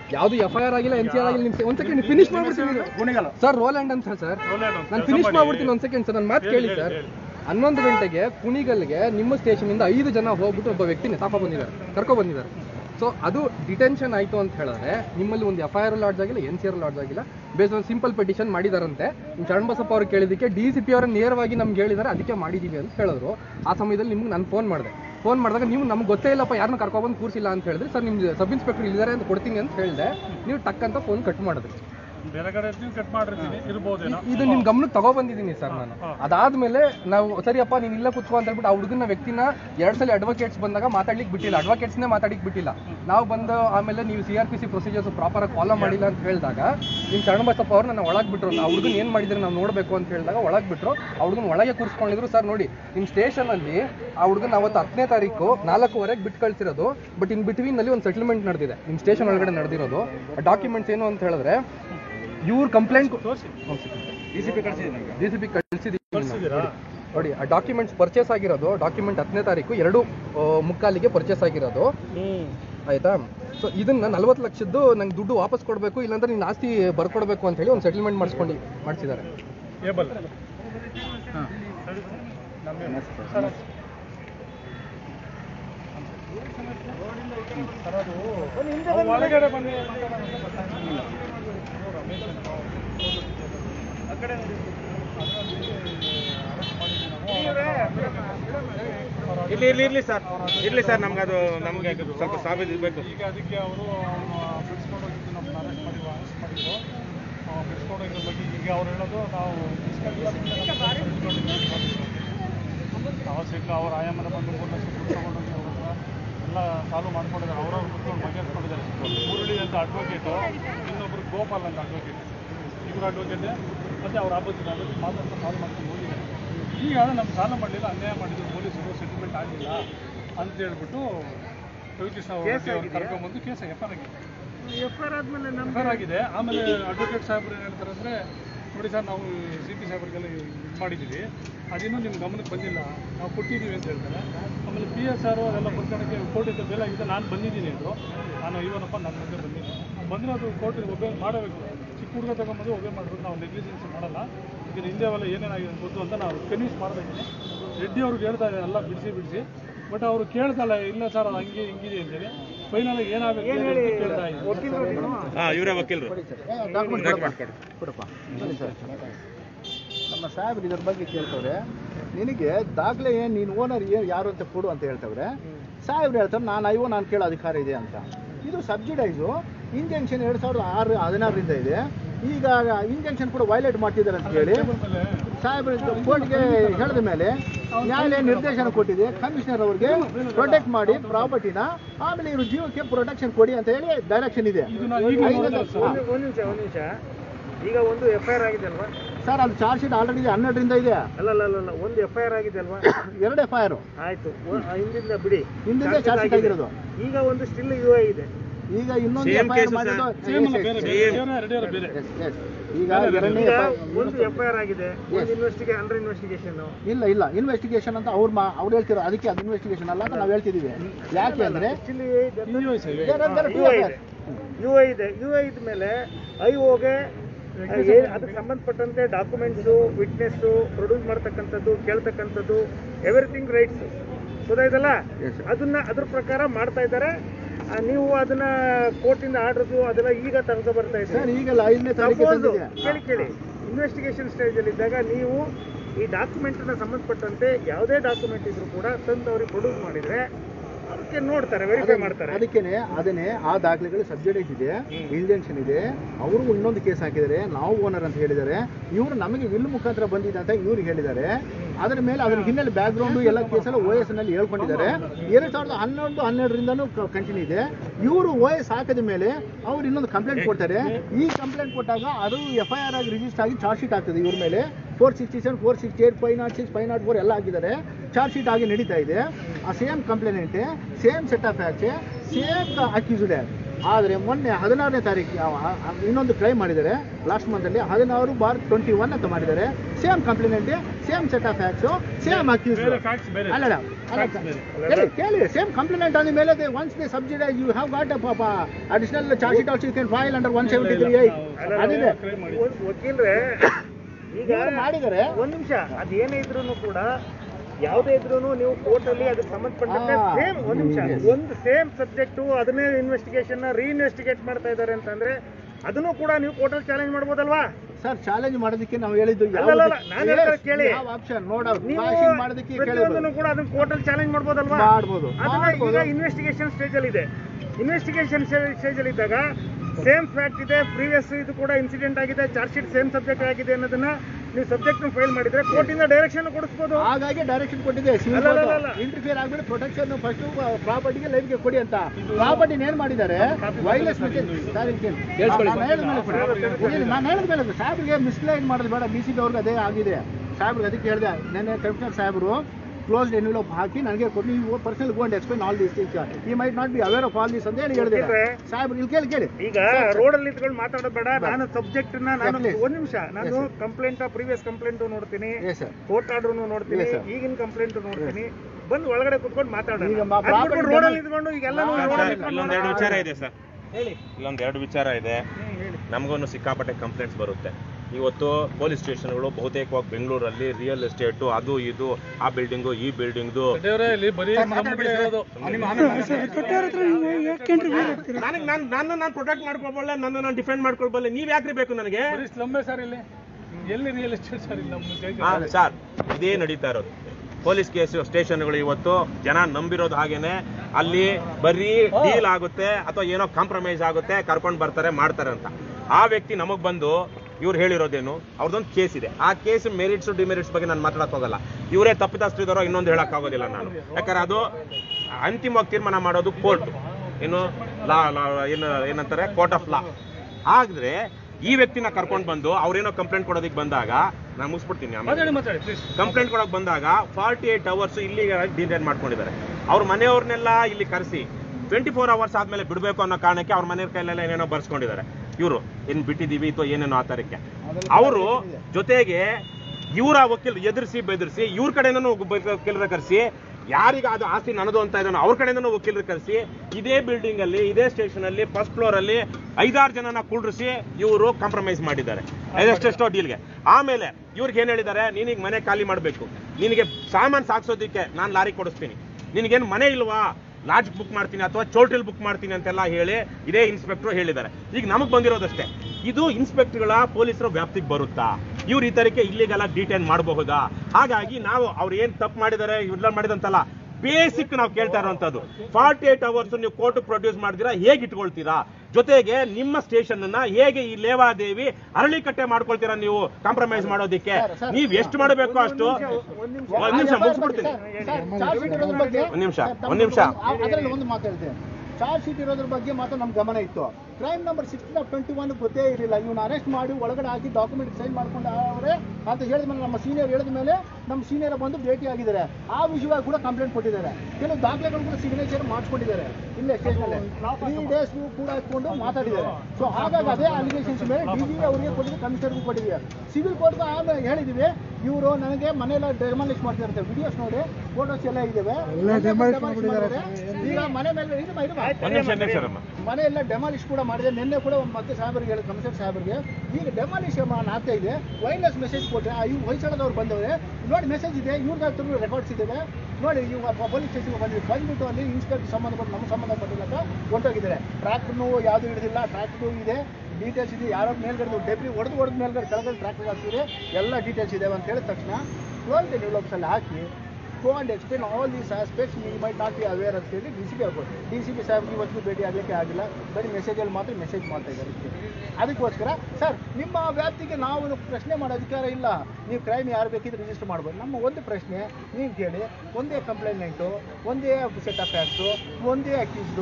ಯಾವ್ದು ಎಫ್ ಐ ಆರ್ ಆಗಿಲ್ಲ ಎನ್ ಸಿ ಆರ್ ಆಗಿಲ್ಲ ನಿಮ್ಗೆ ಒಂದ್ ಸೆಕೆಂಡ್ ಫಿನಿಶ್ ಮಾಡ್ಬಿಡ್ತೀನಿ ಸರ್ ರೋಲ್ ಅಂಡ್ ಅಂತ ಸರ್ ನಾನು ಫಿನಿಶ್ ಮಾಡ್ಬಿಡ್ತೀನಿ ಒಂದ್ ಸೆಕೆಂಡ್ ಸರ್ ನನ್ನ ಮಾತು ಕೇಳಿ ಸರ್ ಹನ್ನೊಂದು ಗಂಟೆಗೆ ಕುಣಿಗಲ್ಗೆ ನಿಮ್ಮ ಸ್ಟೇಷನ್ ಇಂದ ಐದು ಜನ ಹೋಗ್ಬಿಟ್ಟು ಒಬ್ಬ ವ್ಯಕ್ತಿನ ತಾಪ ಬಂದಿದ್ದಾರೆ ಕರ್ಕೊ ಬಂದಿದ್ದಾರೆ ಸೊ ಅದು ಡಿಟೆನ್ಷನ್ ಆಯ್ತು ಅಂತ ಹೇಳಿದ್ರೆ ನಿಮ್ಮಲ್ಲಿ ಒಂದು ಎಫ್ ಐ ಆರ್ ಲಾಡ್ಜ್ ಆಗಿಲ್ಲ ಎನ್ ಸಿ ಆರ್ ಲಾಡ್ಜ್ ಆಗಿಲ್ಲ ಬೇಸ್ ಒಂದು ಸಿಂಪಲ್ ಪೆಟಿಷನ್ ಮಾಡಿದಾರಂತೆ ನಿಮ್ಮ ಶರಣಬಸಪ್ಪ ಅವ್ರು ಕೇಳಿದಕ್ಕೆ ಡಿ ಸಿ ಪಿ ಅವರು ನೇರವಾಗಿ ನಮ್ಗೆ ಹೇಳಿದ್ದಾರೆ ಅದಕ್ಕೆ ಮಾಡಿದೀವಿ ಅಂತ ಹೇಳಿದ್ರು ಆ ಸಮಯದಲ್ಲಿ ನಿಮ್ಗೆ ನಾನು ಫೋನ್ ಮಾಡಿದೆ ಫೋನ್ ಮಾಡಿದಾಗ ನೀವು ನಮ್ಗೆ ಗೊತ್ತೇ ಇಲ್ಲಪ್ಪ ಯಾರನ್ನ ಕರ್ಕೊಬಂದು ಕೂರಿಸಿಲ್ಲ ಅಂತ ಹೇಳಿದ್ರೆ ಸರ್ ನಿಮ್ಮ ಸಬ್ ಇನ್ಸ್ಪೆಕ್ಟರ್ ಇದ್ದಾರೆ ಅಂತ ಕೊಡ್ತೀನಿ ಅಂತ ಹೇಳಿದೆ ನೀವು ಟಕ್ ಅಂತ ಫೋನ್ ಕಟ್ ಮಾಡಿದ್ರಿ ಬೇರೆ ಕಡೆ ಇರ್ತೀನಿ ಕಟ್ ಮಾಡಿರ್ತೀನಿ ಇರ್ಬೋದೇನೋ ಇದು ನಿಮ್ ಗಮನಕ್ಕೆ ತಗೊಬಂದಿದ್ದೀನಿ ಸರ್ ನಾನು ಅದಾದ್ಮೇಲೆ ನಾವು ಸರಿಯಪ್ಪ ನೀನ್ ಇಲ್ಲ ಕುತ್ಕೋ ಅಂತ ಹೇಳ್ಬಿಟ್ಟು ಆ ಹುಡುಗನ ವ್ಯಕ್ತಿನ ಎರಡ್ ಸಲ ಅಡ್ವೊಕೇಟ್ಸ್ ಬಂದಾಗ ಮಾತಾಡ್ಲಿಕ್ಕೆ ಬಿಟ್ಟಿಲ್ಲ ಅಡ್ವೊಕೇಟ್ಸ್ನೇ ಮಾತಾಡ್ಲಿಕ್ಕೆ ಬಿಟ್ಟಿಲ್ಲ ನಾವು ಬಂದು ಆಮೇಲೆ ನೀವು C R P C procedures proper ಆಗಿ ಫಾಲೋ ಮಾಡಿಲ್ಲ ಅಂತ ಹೇಳಿದಾಗ ನಿಮ್ ಶರಣಬಸಪ್ಪ ಅವ್ರು ನನ್ನ ಒಳಗ್ ಬಿಟ್ರು ಆ ಹುಡುಗನ್ ಏನ್ ಮಾಡಿದ್ರೆ ನಾವು ನೋಡ್ಬೇಕು ಅಂತ ಹೇಳಿದಾಗ ಒಳಗ್ ಬಿಟ್ರು ಆ ಹುಡುಗನ್ ಒಳಗೆ ಕೂರಿಸ್ಕೊಂಡಿದ್ರು ಸರ್ ನೋಡಿ ನಿಮ್ ಸ್ಟೇಷನ್ ಅಲ್ಲಿ ಆ ಹುಡುಗನ್ ಅವತ್ತು ಹತ್ತನೇ ತಾರೀಕು ನಾಲ್ಕೂವರೆಗೆ ಬಿಟ್ಟು ಕಳ್ಸಿರೋದು ಬಟ್ ಇನ್ ಬಿಟ್ವೀನ್ ನಲ್ಲಿ ಒಂದು ಸೆಟಲ್ಮೆಂಟ್ ನಡೆದಿದೆ ನಿಮ್ ಸ್ಟೇಷನ್ ಒಳಗಡೆ ನಡೆದಿರೋದು ಡಾಕ್ಯುಮೆಂಟ್ಸ್ ಏನು ಅಂತ ಹೇಳಿದ್ರೆ ಇವ್ರ ಕಂಪ್ಲೇಂಟ್ ಡಿ ಸಿ ಪಿ ಕಳಿಸಿದೀವಿ ನೋಡಿ ಆ ಡಾಕ್ಯುಮೆಂಟ್ಸ್ ಪರ್ಚೇಸ್ ಆಗಿರೋದು ಡಾಕ್ಯುಮೆಂಟ್ ಹತ್ತನೇ ತಾರೀಕು ಎರಡು ಆ, ಮುಕ್ಕಾಲಿಗೆ ಪರ್ಚೇಸ್ ಆಗಿರೋದು ಆಯ್ತಾ ಸೊ ಇದನ್ನ ನಲ್ವತ್ತು ಲಕ್ಷದ್ದು ನಂಗೆ ದುಡ್ಡು ವಾಪಸ್ ಕೊಡಬೇಕು ಇಲ್ಲಾಂದ್ರೆ ನೀನು ಆಸ್ತಿ ಬರ್ಕೊಡ್ಬೇಕು ಅಂತ ಹೇಳಿ ಒಂದು ಸೆಟಲ್ಮೆಂಟ್ ಮಾಡಿಸ್ಕೊಂಡು ಮಾಡಿಸಿದ್ದಾರೆ ಏಬಲ್ ಒಳಗಡೆ ಬನ್ನಿ ಇಲ್ಲಿ ಇರ್ಲಿ ಇರ್ಲಿ ಸರ್ ಇರ್ಲಿ ಸರ್ ನಮ್ಗೆ ಅದು ನಮ್ಗೆ ಸ್ವಲ್ಪ ಸಾಬೀತು ಇರ್ಬೇಕು ಈಗ ಅದಕ್ಕೆ ಅವರು ಬಿಡಿಸ್ಕೊಂಡು ಹೋಗಿದ್ದು ನಮ್ಮನ್ನ ಅರೆಸ್ಟ್ ಮಾಡಿ ಅರೆಸ್ಟ್ ಮಾಡಿದ್ರು ಬಿಡಿಸ್ಕೊಂಡು ಹೋಗಿರೋ ಬಗ್ಗೆ ಈಗ ಅವ್ರು ಹೇಳೋದು ನಾವು ನಾವು ಸಿಕ್ಕ ಅವ್ರ ಆಯಾಮನ ಬಂದು ಮೂರು ಲಕ್ಷ ದುಡ್ಡು ತಗೊಂಡೋಗಿ ಅವ್ರ ಹತ್ರ ಎಲ್ಲ ಸಾಲ್ವ್ ಮಾಡ್ಕೊಂಡಿದ್ದಾರೆ ಅವ್ರವ್ರು ಕುತ್ಕೊಂಡು ಬಗೆಹರಿಸ್ಕೊಂಡಿದ್ದಾರೆ ಮುರಳಿ ಅಂತ ಅಡ್ವೊಕೇಟು ಇನ್ನೊಬ್ರು ಗೋಪಾಲ್ ಅಂತ ಅಡ್ವೊಕೇಟ್ ಇಬ್ಬರು ಅಡ್ವೊಕೇಟ್ ಮತ್ತು ಅವ್ರ ಆಪೋಸಿಟ್ ಅಡ್ವೊಕೇಟ್ ಮಾತಾಡ್ತಾ ಸಾಲ್ವ್ ಮಾಡ್ಕೊಂಡು ಹೋಗಿದ್ದಾರೆ ಈಗ ನಮ್ಮ ಸಾಲ ಮಾಡಲಿಲ್ಲ ಅನ್ಯಾಯ ಮಾಡಿದ್ರು ಪೊಲೀಸರು ಸೆಟಲ್ಮೆಂಟ್ ಆಗಿಲ್ಲ ಅಂತ ಹೇಳ್ಬಿಟ್ಟು ರವಿಕೃಷ್ಣ ಅವ್ರನ್ನ ಕರ್ಕೊಂಡ್ಬಂದು ಕೇಸ್ ಎಫ್ ಆರ್ ಆಗಿದೆ ಎಫ್ ಆರ್ ಆದ್ಮೇಲೆ ನಮ್ಮ ಎಫ್ ಆರ್ ಆಗಿದೆ ಆಮೇಲೆ ಅಡ್ವೊಕೇಟ್ ಸಾಹೇಬ್ರು ಏನು ಹೇಳ್ತಾರೆ ಅಂದರೆ ನೋಡಿ ಸರ್ ನಾವು ಸಿ ಪಿ ಸಾಹೇಬ್ರಿಗೆಲ್ಲ ಇದು ಮಾಡಿದ್ದೀವಿ ಅದಿನ್ನೂ ನಿಮ್ಮ ಗಮನಕ್ಕೆ ಬಂದಿಲ್ಲ ನಾವು ಕೊಟ್ಟಿದ್ದೀವಿ ಅಂತ ಹೇಳ್ತಾರೆ ಆಮೇಲೆ ಪಿ ಎಸ್ ಆರ್ ಅದೆಲ್ಲ ಬರ್ಕೊಳಕ್ಕೆ ಕೋರ್ಟಿಂದ ಬೆಲೆ ಆಗಿದೆ ನಾನು ಬಂದಿದ್ದೀನಿ ಅಂದರು ನಾನು ಇವನಪ್ಪ ನನ್ನ ಮುಂದೆ ಬಂದಿದ್ದೀನಿ ಬಂದರೆ ಅದು ಕೋರ್ಟಿಗೆ ಒಬ್ಬೆ ಮಾಡಬೇಕು ಚಿಕ್ಕ ಹುಡುಗ ತಗೊಂಬಂದು ಒಬ್ಬೆ ಮಾಡಬೇಕು ನಾವು ನೆಗ್ಲಿಜೆನ್ಸ್ ಮಾಡಲ್ಲ ಈಗ ಹಿಂದೆ ಅವೆಲ್ಲ ಏನೇನಾಗಿದೆ ಅಂತ ಗೊತ್ತು ಅಂತ ನಾವು ಕನ್ವಿನ್ಸ್ ಮಾಡ್ತಾ ರೆಡ್ಡಿ ಅವ್ರಿಗೆ ಹೇಳ್ತಾ ಇದ್ದಾರೆ ಎಲ್ಲ ಬಿಡಿಸಿ ಬಿಡಿಸಿ ಬಟ್ ಅವರು ಕೇಳ್ತಲ್ಲ ಇಲ್ಲ ಸರ್ ಅದು ಹಂಗೆ ಹಿಂಗಿದೆ ಅಂತೇಳಿ ಫೈನಲ್ ಏನಾಗಬೇಕು ಅಂತ ಕೇಳ್ತಾ ಇದ್ದಾರೆ ಹಾ ಇವರೇ ವಕೀಲರು ಡಾಕ್ಯುಮೆಂಟ್ ಕೊಡಿ ಕೊಡಪ್ಪ ಬನ್ನಿ ಸರ್ ನಮ್ಮ ಸಾಹೇಬ್ರು ಇದ್ರ ಬಗ್ಗೆ ಕೇಳ್ತವ್ರೆ ನಿನಗೆ ದಾಖಲೆ ಏನು ನೀನು ಓನರ್ ಏನು ಯಾರು ಅಂತ ಕೊಡು ಅಂತ ಹೇಳ್ತವ್ರೆ ಸಾಹೇಬ್ರು ಹೇಳ್ತಾರೆ ನಾನು ಅಯ್ಯೋ ನಾನು ಕೇಳೋ ಅಧಿಕಾರ ಇದೆ ಅಂತ ಇದು ಸಬ್ಸಿಡೈಸು ಇಂಜೆಕ್ಷನ್ ಎರಡು ಸಾವಿರದ ಆರು ಹದಿನಾರರಿಂದ ಇದೆ ಈಗ ಇಂಜೆಕ್ಷನ್ ಕೂಡ ವೈಲೇಟ್ ಮಾಡ್ತಿದ್ದಾರೆ ಅಂತ ಹೇಳಿ ಸಾಹೇಬ್ರು ಕೋರ್ಟ್ಗೆ ಹೇಳಿದ ಮೇಲೆ ನ್ಯಾಯಾಲಯ ನಿರ್ದೇಶನ ಕೊಟ್ಟಿದೆ ಕಮಿಷನರ್ ಅವ್ರಿಗೆ ಪ್ರೊಟೆಕ್ಟ್ ಮಾಡಿ ಪ್ರಾಪರ್ಟಿನ ಆಮೇಲೆ ಇವ್ರ ಜೀವಕ್ಕೆ ಪ್ರೊಟೆಕ್ಷನ್ ಕೊಡಿ ಅಂತ ಹೇಳಿ ಡೈರೆಕ್ಷನ್ ಇದೆ ಐದನೇ- ಒಂದು ನಿಮಿಷ ಒಂದು ನಿಮಿಷ ಈಗ ಒಂದು ಎಫ್ ಐ ಆರ್ ಆಗಿದೆ ಅಲ್ವಾ ಸರ್ ಅದು ಚಾರ್ಜ್ ಶೀಟ್ ಆಲ್ರೆಡಿ ಹನ್ನೆರಡರಿಂದ ಇದೆ ಅಲ್ಲ ಅಲ್ಲ ಅಲ್ಲ, ಅಲ್ಲ ಒಂದು ಎಫ್ ಐ ಆರ್ ಆಗಿದೆ ಅಲ್ವಾ ಎರಡು ಎಫ್ ಐ ಆರ್ ಆಯ್ತು ಒ- ಹಿಂದಿಂದ ಬಿಡಿ ಹಿಂದಿಂದ Charges ಚಾರ್ಜ್ ಶೀಟ್ ಆಗಿದೆ. ಆಗಿರೋದು ಈಗ ಒಂದು ಸ್ಟಿಲ್ ಯು ಐ ಇದೆ ಈಗ ಇನ್ನೊಂದು Same F I R cases, ಮಾಡಿದ್ದು ಸೇಮ್ Yes, ಬೇರೆ yes, ಬೇರೆ ಎರಡು ಬೇರೆ yes, yes. ಈಗ ಎರಡನೇ ಈಗ FIR ಒಂದು ಎಫ್ ಐ ಆರ್ ಆಗಿದೆ ಒಂದು ಇನ್ವೆಸ್ಟಿಗೇ ಅಂಡರ್ ಇನ್ವೆಸ್ಟಿಗೇಷನ್ ಇಲ್ಲ ಇಲ್ಲ ಇನ್ವೆಸ್ಟಿಗೇಷನ್ ಅಂತ ಅವ್ರು ಮಾ ಅವ್ರು ಹೇಳ್ತಿರೋ ಅದಕ್ಕೆ ಅದು ಇನ್ವೆಸ್ಟಿಗೇಷನ್ ಅಲ್ಲ ಅಂತ ನಾವು ಹೇಳ್ತಿದೀವಿ ಯಾಕೆ ಅಂದ್ರೆ ಸ್ಟಿಲ್ ಯು ಐ ಸರ್ ಬೇರೆ ಬೇರೆ ಯು ಐ ಇದೆ ಯು ಐ ಇದೆ ಯು ಐ ಇದ್ದ ಮೇಲೆ ಐ ಓಗೆ ಅದಕ್ಕೆ ಸಂಬಂಧಪಟ್ಟಂತೆ ಡಾಕ್ಯುಮೆಂಟ್ಸು ವಿಟ್ನೆಸ್ಸು ಪ್ರೊಡ್ಯೂಸ್ ಮಾಡ್ತಕ್ಕಂಥದ್ದು ಕೇಳ್ತಕ್ಕಂಥದ್ದು ಎವ್ರಿಥಿಂಗ್ ರೈಟ್ಸ್ ಗೊತ್ತಾಯ್ತಲ್ಲ ಅದನ್ನ ಅದ್ರ ಪ್ರಕಾರ ಮಾಡ್ತಾ ಇದ್ದಾರೆ ಆ, ನೀವು ಅದನ್ನ ಕೋರ್ಟಿಂದ ಆರ್ಡರ್ಸು ಅದೆಲ್ಲ ಈಗ ತಗೊಂಡು ಬರ್ತಾ ಸರ್ ಇದ್ದೀರಿ ಈಗಲ್ಲ ಐದನೇ ತಾರೀಕು Suppose, ತಂದಿದೆ ಕೇಳಿ ಕೇಳಿ ಇನ್ವೆಸ್ಟಿಗೇಷನ್ ಸ್ಟೇಜಲ್ಲಿ ಇದ್ದಾಗ ನೀವು ಈ ಡಾಕ್ಯುಮೆಂಟ್ನ ಸಂಬಂಧಪಟ್ಟಂತೆ ಯಾವುದೇ ಡಾಕ್ಯುಮೆಂಟ್ ಇದ್ರೂ ಕೂಡ ತಂದು ಅವ್ರಿಗೆ ಪ್ರೊಡ್ಯೂಸ್ ಮಾಡಿದ್ರೆ ಅದಕ್ಕೆ ನೋಡ್ತಾರೆ ವೆರಿಫೈ ಮಾಡ್ತಾರೆ ಅದಕ್ಕೇನೆ ಅದನ್ನೇ ಆ ದಾಖಲೆಗಳು ಸಬ್ಜೆಕ್ಟ್ ಇದೆ ಇಂಜೆಕ್ಷನ್ ಇದೆ ಅವರು ಇನ್ನೊಂದು ಕೇಸ್ ಹಾಕಿದ್ದಾರೆ ನಾವು ಓನರ್ ಅಂತ ಹೇಳಿದ್ದಾರೆ ಇವರು ನಮಗೆ ವಿಲ್ ಮುಖಾಂತರ ಬಂದಿದೆ ಅಂತ ಇವ್ರಿಗೆ ಹೇಳಿದ್ದಾರೆ ಅದರ ಮೇಲೆ ಅದ್ರ ಹಿನ್ನೆಲೆ ಬ್ಯಾಕ್ ಗ್ರೌಂಡ್ ಎಲ್ಲ ಕೇಸೆಲ್ಲ ಓ ಎಸ್ ನಲ್ಲಿ ಹೇಳ್ಕೊಂಡಿದ್ದಾರೆ ಎರಡ್ ಸಾವಿರದ ಹನ್ನೊಂದು ಹನ್ನೆರಡರಿಂದನೂ ಕಂಟಿನ್ಯೂ ಇದೆ ಇವರು ಓ ಎಸ್ ಹಾಕಿದ ಮೇಲೆ ಅವ್ರು ಇನ್ನೊಂದು ಕಂಪ್ಲೇಂಟ್ ಕೊಡ್ತಾರೆ ಈ ಕಂಪ್ಲೇಂಟ್ ಕೊಟ್ಟಾಗ ಅದು ಎಫ್ ಐ ಆರ್ ಆಗಿ ರಿಜಿಸ್ಟರ್ ಆಗಿ ಚಾರ್ಜ್ ಶೀಟ್ ಆಗ್ತದೆ ಇವ್ರ ಮೇಲೆ four sixty seven four sixty eight five nought six five nought four ಎಲ್ಲ ಹಾಕಿದ್ದಾರೆ ಚಾರ್ಜ್ ಶೀಟ್ ಆಗಿ ನಡೀತಾ ಇದೆ ಆ same complaint same set of facts same accused ಆದರೆ ಮೊನ್ನೆ ಹದಿನಾರನೇ ತಾರೀಕು ಯಾವ- ಇನ್ನೊಂದು ಕ್ರೈಮ್ ಮಾಡಿದ್ದಾರೆ ಲಾಸ್ಟ್ ಮಂತಲ್ಲಿ ಹದಿನಾರು ಬಾರ್ ಟ್ವೆಂಟಿ ಒನ್ ಅಂತ ಮಾಡಿದ್ದಾರೆ same complaint same set of facts same accused ಬೇರೆ facts ಬೇರೆ. ಅಲ್ಲ ಅಲ್ಲ, ಅಲ್ಲ, Facts ಬೇರೆ. ಕೇಳಿ ಕೇಳಿ ಸೇಮ್ ಕಂಪ್ಲೇಂಟ್ ಅಂದ ಮೇಲೆ once they subsidise you have got additional charge sheet also you can file under one seventy three eight ಅದಿದೆ ವಕೀಲ್ರೆ ಈಗ ಇವ್ರು ಮಾಡಿದ್ದಾರೆ ಒಂದ್ ನಿಮಿಷ ಅದೇನೇ ಇದ್ರು ಕೂಡ ಯಾವುದೇ ಇದ್ರು ನೀವು ಕೋರ್ಟ್ ಅಲ್ಲಿ ಅದಕ್ಕೆ ಸಂಬಂಧಪಟ್ಟಂತೆ ಹಾ. ಸೇಮ್ ಒಂದ್ ನಿಮಿಷ Yes. ಒಂದು ಸೇಮ್ ಸಬ್ಜೆಕ್ಟ್ ಅದನ್ನೇ ಇನ್ವೆಸ್ಟಿಗೇಷನ್ ರೀಇನ್ವೆಸ್ಟಿಗೇಟ್ ಮಾಡ್ತಾ ಇದ್ದಾರೆ ಅಂತಂದ್ರೆ ಅದನ್ನು ಕೂಡ ನೀವು ಕೋರ್ಟ್ ಅಲ್ಲಿ ಚಾಲೆಂಜ್ ಮಾಡ್ಬೋದಲ್ವಾ ಸರ್ ಚಾಲೆಂಜ್ ಮಾಡೋದಕ್ಕೆ ನಾವು ಹೇಳಿದ್ದು ಅಲ್ಲ, ಅಲ್ಲ, ಅಲ್ಲ, ನಾನು ಹೇಳ್ತಾ ಕೇಳಿ. ಯಾವ ಆಪ್ಷನ್ ನೋಡ ನೀವು ಮಾಡೋದಕ್ಕೆ ಪ್ರತಿಯೊಂದನ್ನು ಕೂಡ ಅದನ್ನ ಕೋರ್ಟ್ ಅಲ್ಲಿ ಚಾಲೆಂಜ್ ಮಾಡ್ಬೋದಲ್ವಾ ಮಾಡ್ಬೋದು ಅದನ್ನ ಮಾಡ್ಬೋದು ಈಗ ಇನ್ವೆಸ್ಟಿಗೇಷನ್ ಸ್ಟೇಜ್ ಅಲ್ಲಿ ಇದೆ ಇನ್ವೆಸ್ಟಿಗೇಷನ್ ಸ್ಟೇಜ್ ಅಲ್ಲಿ ಇದ್ದಾಗ ಸೇಮ್ ಫ್ಯಾಕ್ಟ್ ಇದೆ ಪ್ರೀವಿಯಸ್ ಇದು ಕೂಡ ಇನ್ಸಿಡೆಂಟ್ ಆಗಿದೆ ಚಾರ್ಜ್ ಶೀಟ್ ಸೇಮ್ ಸಬ್ಜೆಕ್ಟ್ ಆಗಿದೆ ಅನ್ನೋದನ್ನ ನೀವು ಸಬ್ಜೆಕ್ಟ್ ಫೈಲ್ ಮಾಡಿದ್ರೆ ಕೋರ್ಟ್ ಇಂದ ಡೈರೆಕ್ಷನ್ ಕೊಡಿಸ್ಬೋದು ಹಾಗಾಗಿ ಡೈರೆಕ್ಷನ್ ಕೊಟ್ಟಿದೆ ಅಲ್ಲ, ಅಲ್ಲ, ಅಲ್ಲ. ಇಂಟರ್ಫಿಯರ್ ಆಗ್ಬಿಟ್ಟು ಪ್ರೊಟೆಕ್ಷನ್ ಫಸ್ಟ್ ಪ್ರಾಪರ್ಟಿಗೆ ಲೈಫ್ಗೆ ಕೊಡಿ ಅಂತ ಪ್ರಾಪರ್ಟಿನ ಏನ್ ಮಾಡಿದ್ದಾರೆ ವೈರ್ಲೆಸ್ ನಾನು ಹೇಳಿದ ಮೇಲೆ ಸಾಹೇಬ್ರಿಗೆ ಮಿಸ್ಲೈಡ್ ಮಾಡೋದು ಬೇಡ ಬಿ ಸಿ ಬಿ ಅವ್ರಿಗೆ ಅದೇ ಆಗಿದೆ ಸಾಹೇಬ್ರಿಗೆ ಅದಕ್ಕೆ ಹೇಳಿದೆ ನೆನ್ನೆ ಕಮಿಷನರ್ ಸಾಹೇಬರು ಕ್ಲೋಸ್ಡ್ ಎನ್ವಿಲೋಪ್ ಹಾಕಿ ನನಗೆ ಕೊಟ್ಟು ನೀವು personal go and explain all this things ಈ might not be aware of all this ಅಂತ ಹೇಳಿ ಹೇಳಿದೆ ಯಾಕೆಂದ್ರೆ ಸಾಹೇಬ್ರು ಇಲ್ಲಿ ಕೇಳಿ ಕೇಳಿ ಈಗ ರೋಡ್ ಅಲ್ಲಿ ನಿಂತ್ಕೊಂಡು ಮಾತಾಡೋದು ಬೇಡ ನಾನು ಸಬ್ಜೆಕ್ಟ್ ನ ನಾನು Please. ಒಂದ್ ನಿಮಿಷ ನಾನು Yes, sir. Complaint previous complaint ನೋಡ್ತೀನಿ ಎಸ್ ಸರ್ ಕೋರ್ಟ್ ಆರ್ಡರ್ ನೋಡ್ತೀನಿ Yes, sir. ಈಗಿನ ಕಂಪ್ಲೇಂಟ್ ನೋಡ್ತೀನಿ ಬಂದು ಒಳಗಡೆ ಕುತ್ಕೊಂಡು ಮಾತಾಡೋಣ ಈಗ ಮ- property ರೋಡ್ ಅಲ್ಲಿ damage- ನಿಂತ್ಕೊಂಡು ಈಗೆಲ್ಲ ಹಾ, ರೋಡ್ ಸರ್, ಅಲ್ಲಿ ಇಲ್ಲೊಂದ್ ಎರಡು ವಿಚಾರ ಇದೆ ಸರ್ ಹೇಳಿ ಇಲ್ಲೊಂದ್ ಎರಡು ವಿಚಾರ ಇದೆ ನಮಗೂ ಸಿಕ್ಕಾಪಟ್ಟೆ ಕಂಪ್ಲೇಂಟ್ಸ್ ಬರುತ್ತೆ ಇವತ್ತು ಪೊಲೀಸ್ ಸ್ಟೇಷನ್ಗಳು ಬಹುತೇಕವಾಗಿ ಬೆಂಗಳೂರಲ್ಲಿ ರಿಯಲ್ ಎಸ್ಟೇಟು ಅದು ಇದು ಆ ಬಿಲ್ಡಿಂಗು ಈ ಬಿಲ್ಡಿಂಗ್ದು ದೇವ್ರೇ ಇಲ್ಲಿ ಬರೀ ನಮ್ಗಳೇ ಇರೋದು ನನಗೆ ನಾನು ನನ್ನ ನಾನು ಪ್ರೊಟೆಕ್ಟ್ ಮಾಡ್ಕೊಬಲ್ಲ ನನ್ನ ನಾನು ಡಿಫೆಂಡ್ ಮಾಡ್ಕೊಳ್ಬಲ್ಲ ನೀವ್ ಯಾಕ್ರಿ ಬೇಕು ನನಗೆ ಬರೀ ಸ್ಲಮ್ಮೆ ಸರ್ ಇಲ್ಲಿ ಎಲ್ಲಿ ರಿಯಲ್ ಎಸ್ಟೇಟ್ ಸರ್ ಇಲ್ಲಿ ನಮ್ಮ ಜೈಲು ಹಾ, ಸರ್ ಇದೇ ನಡೀತಾ ಇರೋದು ಪೊಲೀಸ್ ಕೇಸ್ ಸ್ಟೇಷನ್ಗಳು ಇವತ್ತು ಜನ ನಂಬಿರೋದು ಹಾಗೇನೆ ಅಲ್ಲಿ ಬರೀ ಡೀಲ್ ಆಗುತ್ತೆ ಅಥವಾ ಏನೋ ಕಾಂಪ್ರಮೈಸ್ ಆಗುತ್ತೆ ಕರ್ಕೊಂಡು ಬರ್ತಾರೆ ಮಾಡ್ತಾರೆ ಅಂತ ಆ ವ್ಯಕ್ತಿ ನಮಗ್ ಬಂದು ಇವ್ರು ಹೇಳಿರೋದೇನು ಅವ್ರದ್ದೊಂದು ಕೇಸ್ ಇದೆ ಆ ಕೇಸ್ ಮೆರಿಟ್ಸ್ ಡಿಮೆರಿಟ್ಸ್ ಬಗ್ಗೆ ನಾನು ಮಾತಾಡಕ್ ಹೋಗಲ್ಲ ಇವರೇ ತಪ್ಪಿತಸ್ಥರಿದಾರೋ ಇನ್ನೊಂದು ಹೇಳಕ್ ಆಗೋದಿಲ್ಲ ನಾನು ಯಾಕಂದ್ರೆ ಅದು ಅಂತಿಮವಾಗಿ ತೀರ್ಮಾನ ಮಾಡೋದು ಕೋರ್ಟ್ ಏನು ಲಾ ಲಾ ಏನು ಏನಂತಾರೆ ಕೋರ್ಟ್ ಆಫ್ ಲಾ ಆದ್ರೆ ಈ ವ್ಯಕ್ತಿನ ಕರ್ಕೊಂಡು ಬಂದು ಅವ್ರೇನೋ ಕಂಪ್ಲೇಂಟ್ ಕೊಡೋದಕ್ಕೆ ಬಂದಾಗ ನಾನು ಮುಗಿಸ್ಬಿಡ್ತೀನಿ ಆಮೇಲೆ ಮಾತಾಡಿ ಮಾತಾಡಿ ಪ್ಲೀಸ್ ಕಂಪ್ಲೇಂಟ್ ಕೊಡಕ್ ಬಂದಾಗ ಫಾರ್ಟಿ ಏಟ್ ಅವರ್ಸ್ ಇಲ್ಲಿ ಡಿಟೈನ್ ಮಾಡ್ಕೊಂಡಿದ್ದಾರೆ ಅವ್ರ ಮನೆಯವ್ರನ್ನೆಲ್ಲ ಇಲ್ಲಿ ಕರೆಸಿ ಟ್ವೆಂಟಿ ಫೋರ್ ಅವರ್ಸ್ ಆದ್ಮೇಲೆ ಬಿಡಬೇಕು ಅನ್ನೋ ಕಾರಣಕ್ಕೆ ಅವ್ರ ಮನೆಯವ್ರ ಕೈಲೆಲ್ಲ ಏನೇನೋ ಬರ್ಸ್ಕೊಂಡಿದ್ದಾರೆ ಇವರು ಏನ್ ಬಿಟ್ಟಿದೀವಿ ಅಥವಾ ಏನೇನೋ ಆ ಥರಕ್ಕೆ ಅವರು ಜೊತೆಗೆ ಇವರ ವಕೀಲ್ ಎದುರಿಸಿ ಬೆದರಿಸಿ ಇವ್ರ ಕಡೆನೂ ವಕೀಲರ ಕರೆಸಿ ಯಾರಿಗ ಅದು ಆಸ್ತಿ ನನ್ನದು ಅಂತ ಇದನ್ನು ಅವ್ರ ಕಡೆಯಿಂದನೂ ವಕೀಲರು ಕರೆಸಿ ಇದೇ ಬಿಲ್ಡಿಂಗ್ ಅಲ್ಲಿ ಇದೇ ಸ್ಟೇಷನ್ ಅಲ್ಲಿ ಫಸ್ಟ್ ಫ್ಲೋರ್ ಅಲ್ಲಿ ಐದಾರು ಜನನ ಕುಳ್ರಿಸಿ ಇವರು ಕಾಂಪ್ರಮೈಸ್ ಮಾಡಿದ್ದಾರೆ ಎಷ್ಟೆಷ್ಟೋ ಡೀಲ್ಗೆ ಆಮೇಲೆ ಇವ್ರಿಗೆ ಏನ್ ಹೇಳಿದ್ದಾರೆ ನೀನೀಗ ಮನೆ ಖಾಲಿ ಮಾಡಬೇಕು ನಿನಗೆ ಸಾಮಾನು ಸಾಕ್ಸೋದಕ್ಕೆ ನಾನು ಲಾರಿ ಕೊಡಿಸ್ತೀನಿ ನಿನಗೇನು ಮನೆ ಇಲ್ವಾ ಲಾಡ್ಜ್ ಬುಕ್ ಮಾಡ್ತೀನಿ ಅಥವಾ ಚೋಲ್ಟ್ರಿಲ್ ಬುಕ್ ಮಾಡ್ತೀನಿ ಅಂತೆಲ್ಲ ಹೇಳಿ ಇದೇ ಇನ್ಸ್ಪೆಕ್ಟರ್ ಹೇಳಿದ್ದಾರೆ ಈಗ ನಮಗೆ ಬಂದಿರೋದಷ್ಟೇ ಇದು ಇನ್ಸ್ಪೆಕ್ಟರ್ಗಳ ಪೊಲೀಸರ ವ್ಯಾಪ್ತಿಗೆ ಬರುತ್ತಾ ಇವ್ರು ಈ ತರಕ್ಕೆ ಇಲ್ಲಿಗೆಲ್ಲ ಡಿಟೈನ್ ಮಾಡಬಹುದಾ ಹಾಗಾಗಿ ನಾವು ಅವ್ರು ಏನ್ ತಪ್ಪು ಮಾಡಿದ್ದಾರೆ ಇವೆಲ್ಲ ಮಾಡಿದಂತಲ್ಲ ಬೇಸಿಕ್ ನಾವು ಕೇಳ್ತಾ ಇರುವಂತದ್ದು ಫಾರ್ಟಿ ಏಟ್ ಅವರ್ಸ್ ನೀವು ಕೋರ್ಟ್ ಪ್ರೊಡ್ಯೂಸ್ ಮಾಡಿದಿರಾ ಹೇಗೆ ಇಟ್ಕೊಳ್ತೀರಾ ಜೊತೆಗೆ ನಿಮ್ಮ ಸ್ಟೇಷನ್ ಅನ್ನ ಹೇಗೆ ಈ ಲೇವಾದೇವಿ ಅರಳಿಕಟ್ಟೆ ಮಾಡ್ಕೊಳ್ತೀರಾ ನೀವು ಕಾಂಪ್ರಮೈಸ್ ಮಾಡೋದಿಕ್ಕೆ ನೀವ್ ಎಷ್ಟು ಮಾಡಬೇಕು ಅಷ್ಟು ಒಂದ್ ನಿಮಿಷ ಮುಗಿಸ್ಬಿಡ್ತೀನಿ ಚಾರ್ಜ್ ಶೀಟ್ ಇರೋದ್ರ ಬಗ್ಗೆ ಒಂದ್ ನಿಮಿಷ, ಒಂದ್ ನಿಮಿಷ. ಅದರಲ್ಲಿ ಒಂದು ಮಾತು ಹೇಳ್ತೇನೆ ಚಾರ್ಜ್ ಶೀಟ್ ಇರೋದ್ರ ಬಗ್ಗೆ ಮಾತ್ರ ನಮ್ ಗಮನ ಇತ್ತು crime number sixteen of twenty one ಗೊತ್ತೇ ಇರಲಿಲ್ಲ ಇವ್ನ ಅರೆಸ್ಟ್ ಮಾಡಿ ಒಳಗಡೆ ಹಾಕಿ ಡಾಕ್ಯುಮೆಂಟ್ ಸೈನ್ ಮಾಡ್ಕೊಂಡು ಅವರೇ ಅಂತ ಹೇಳಿದ ಮೇಲೆ ನಮ್ಮ ಸೀನಿಯರ್ ಹೇಳಿದ ಮೇಲೆ ನಮ್ಮ ಸೀನಿಯರ್ ಬಂದು ಭೇಟಿ ಆಗಿದ್ದಾರೆ ಆ ವಿಷಯವಾಗಿ ಕೂಡ ಕಂಪ್ಲೇಂಟ್ ಕೊಟ್ಟಿದ್ದಾರೆ ಕೆಲವು ದಾಖಲೆಗಳು ಕೂಡ ಸಿಗ್ನೇಚರ್ ಮಾಡಿಸ್ಕೊಂಡಿದ್ದಾರೆ ಇಲ್ಲೇ ಸ್ಟೇಷನಲ್ಲಿ ತ್ರೀ ಡೇಸ್ ಕೂಡ ಇಟ್ಕೊಂಡು ಮಾತಾಡಿದ್ದಾರೆ ಸೊ ಹಾಗಾಗಿ ಅದೇ ಅಲಿಗೇಷನ್ಸ್ ಮೇಲೆ ಡಿ ಜಿ ಅವರಿಗೆ ಕೊಟ್ಟಿದ್ದು ಕಮಿಷನರ್ಗೂ ಕೊಟ್ಟಿದ್ದೀವಿ ಸಿವಿಲ್ ಕೋರ್ಟ್ ಆಮೇಲೆ ಹೇಳಿದೀವಿ ಇವರು ನನಗೆ ಮನೆಯೆಲ್ಲ ಡೆಮಾಲಿಷ್ ಮಾಡ್ತಿರ್ತಾರೆ ವಿಡಿಯೋಸ್ ನೋಡಿ ಫೋಟೋಸ್ ಎಲ್ಲ ಇದಾವೆ demolish ಮಾಡಿದ್ದಾರೆ. ಈಗ ಮನೆ ಮೇಲೆ ಇದು ಇದು ಒಂದ್ ನಿಮಿಷ ಒಂದ್ ನಿಮಿಷ ರಮ್ಮ. ಮನೆ ಎಲ್ಲ ಡೆಮಾಲಿಷ್ ಕೂಡ ಮಾಡಿದೆ ನಿನ್ನೆ ಕೂಡ ಒಂದು ಮತ್ತೆ ಸಾಹೇಬರಿಗೆ ಹೇಳಿ ಕಮಿಷನರ್ ಸಾಹೇಬರಿಗೆ ಈಗ ಡೆಮಾಲಿಷ್ ಆಗ್ತಾ ಇದೆ ವೈರ್ಲೆಸ್ ಮೆಸೇಜ್ ಕೊಟ್ಟರೆ ಇವು ಹೊಯ್ಸಳದವ್ರು ಬಂದವ್ರೆ ನೋಡಿ ಮೆಸೇಜ್ ಇದೆ ಇವ್ರಿಗೆ ಹತ್ರ ರೆಕಾರ್ಡ್ಸ್ ಇದ್ದಾವೆ ನೋಡಿ ಇವು ಪೊಲೀಸ್ ಸ್ಟೇಷನ್ಗೆ ಬಂದಿದೆ ಬಂದ್ಬಿಟ್ಟು ಅಲ್ಲಿ ಇನ್ಸ್ಪೆಕ್ಟರ್ ಸಂಬಂಧಪಟ್ಟ ನಮ್ಮ ಸಂಬಂಧಪಟ್ಟಿಲ್ಲ ಅಂತ ಹೊಂಟೋಗಿದ್ದಾರೆ ಟ್ರ್ಯಾಕ್ಟರ್ನು ಯಾವುದು ಹಿಡಿದಿಲ್ಲ ಟ್ರ್ಯಾಕ್ಟರ್ ಇದೆ ಡೀಟೇಲ್ಸ್ ಇದೆ ಯಾರೋ ಮೇಲ್ಗಡೆ ಡೆಬ್ರಿ ಹೊಡೆದು ಹೊಡೆದ ಮೇಲ್ಗಡೆ ಕೆಳಗಡೆ ಟ್ರ್ಯಾಕ್ಟರ್ ಹಾಕ್ತಿದ್ರೆ ಎಲ್ಲ ಡೀಟೇಲ್ಸ್ ಇದಾವೆ ಅಂತ ಹೇಳಿದ ತಕ್ಷಣ ಟ್ವೆಲ್ತ್ ಡೆವಲಪ್ಸಲ್ಲಿ ಹಾಕಿ go and explain all these aspects ನೀವು ಮೈಟ್ ನಾಟ್ ಬಿ ಅವೇರ್ ಅಂತ ಹೇಳಿ ಡಿ ಸಿ ಬಿ ಆಗ್ಬೋದು ಡಿ ಸಿ ಬಿ ಸಾಹೇಬ್ಗೆ ಇವತ್ತು ಭೇಟಿ ಆಗಲಿಕ್ಕೆ ಆಗಿಲ್ಲ ಬರೀ ಮೆಸೇಜಲ್ಲಿ ಮಾತ್ರ ಮೆಸೇಜ್ ಮಾಡ್ತಾ ಇದ್ದಾರೆ ಅಷ್ಟೇ. ಅದಕ್ಕೋಸ್ಕರ ಸರ್ ನಿಮ್ಮ ವ್ಯಾಪ್ತಿಗೆ ನಾವು ಪ್ರಶ್ನೆ ಮಾಡೋ ಅಧಿಕಾರ ಇಲ್ಲ ನೀವು ಕ್ರೈಮ್ ಯಾರು ಬೇಕಿದ್ರೆ ರಿಜಿಸ್ಟರ್ ಮಾಡ್ಬೋದು ನಮ್ಮ ಒಂದು ಪ್ರಶ್ನೆ ನೀವು ಕೇಳಿ ಒಂದೇ ಕಂಪ್ಲೇಂಟು ಒಂದೇ ಸೆಟ್ ಆಫ್ ಫ್ಯಾಕ್ಟ್ಸು ಒಂದೇ accused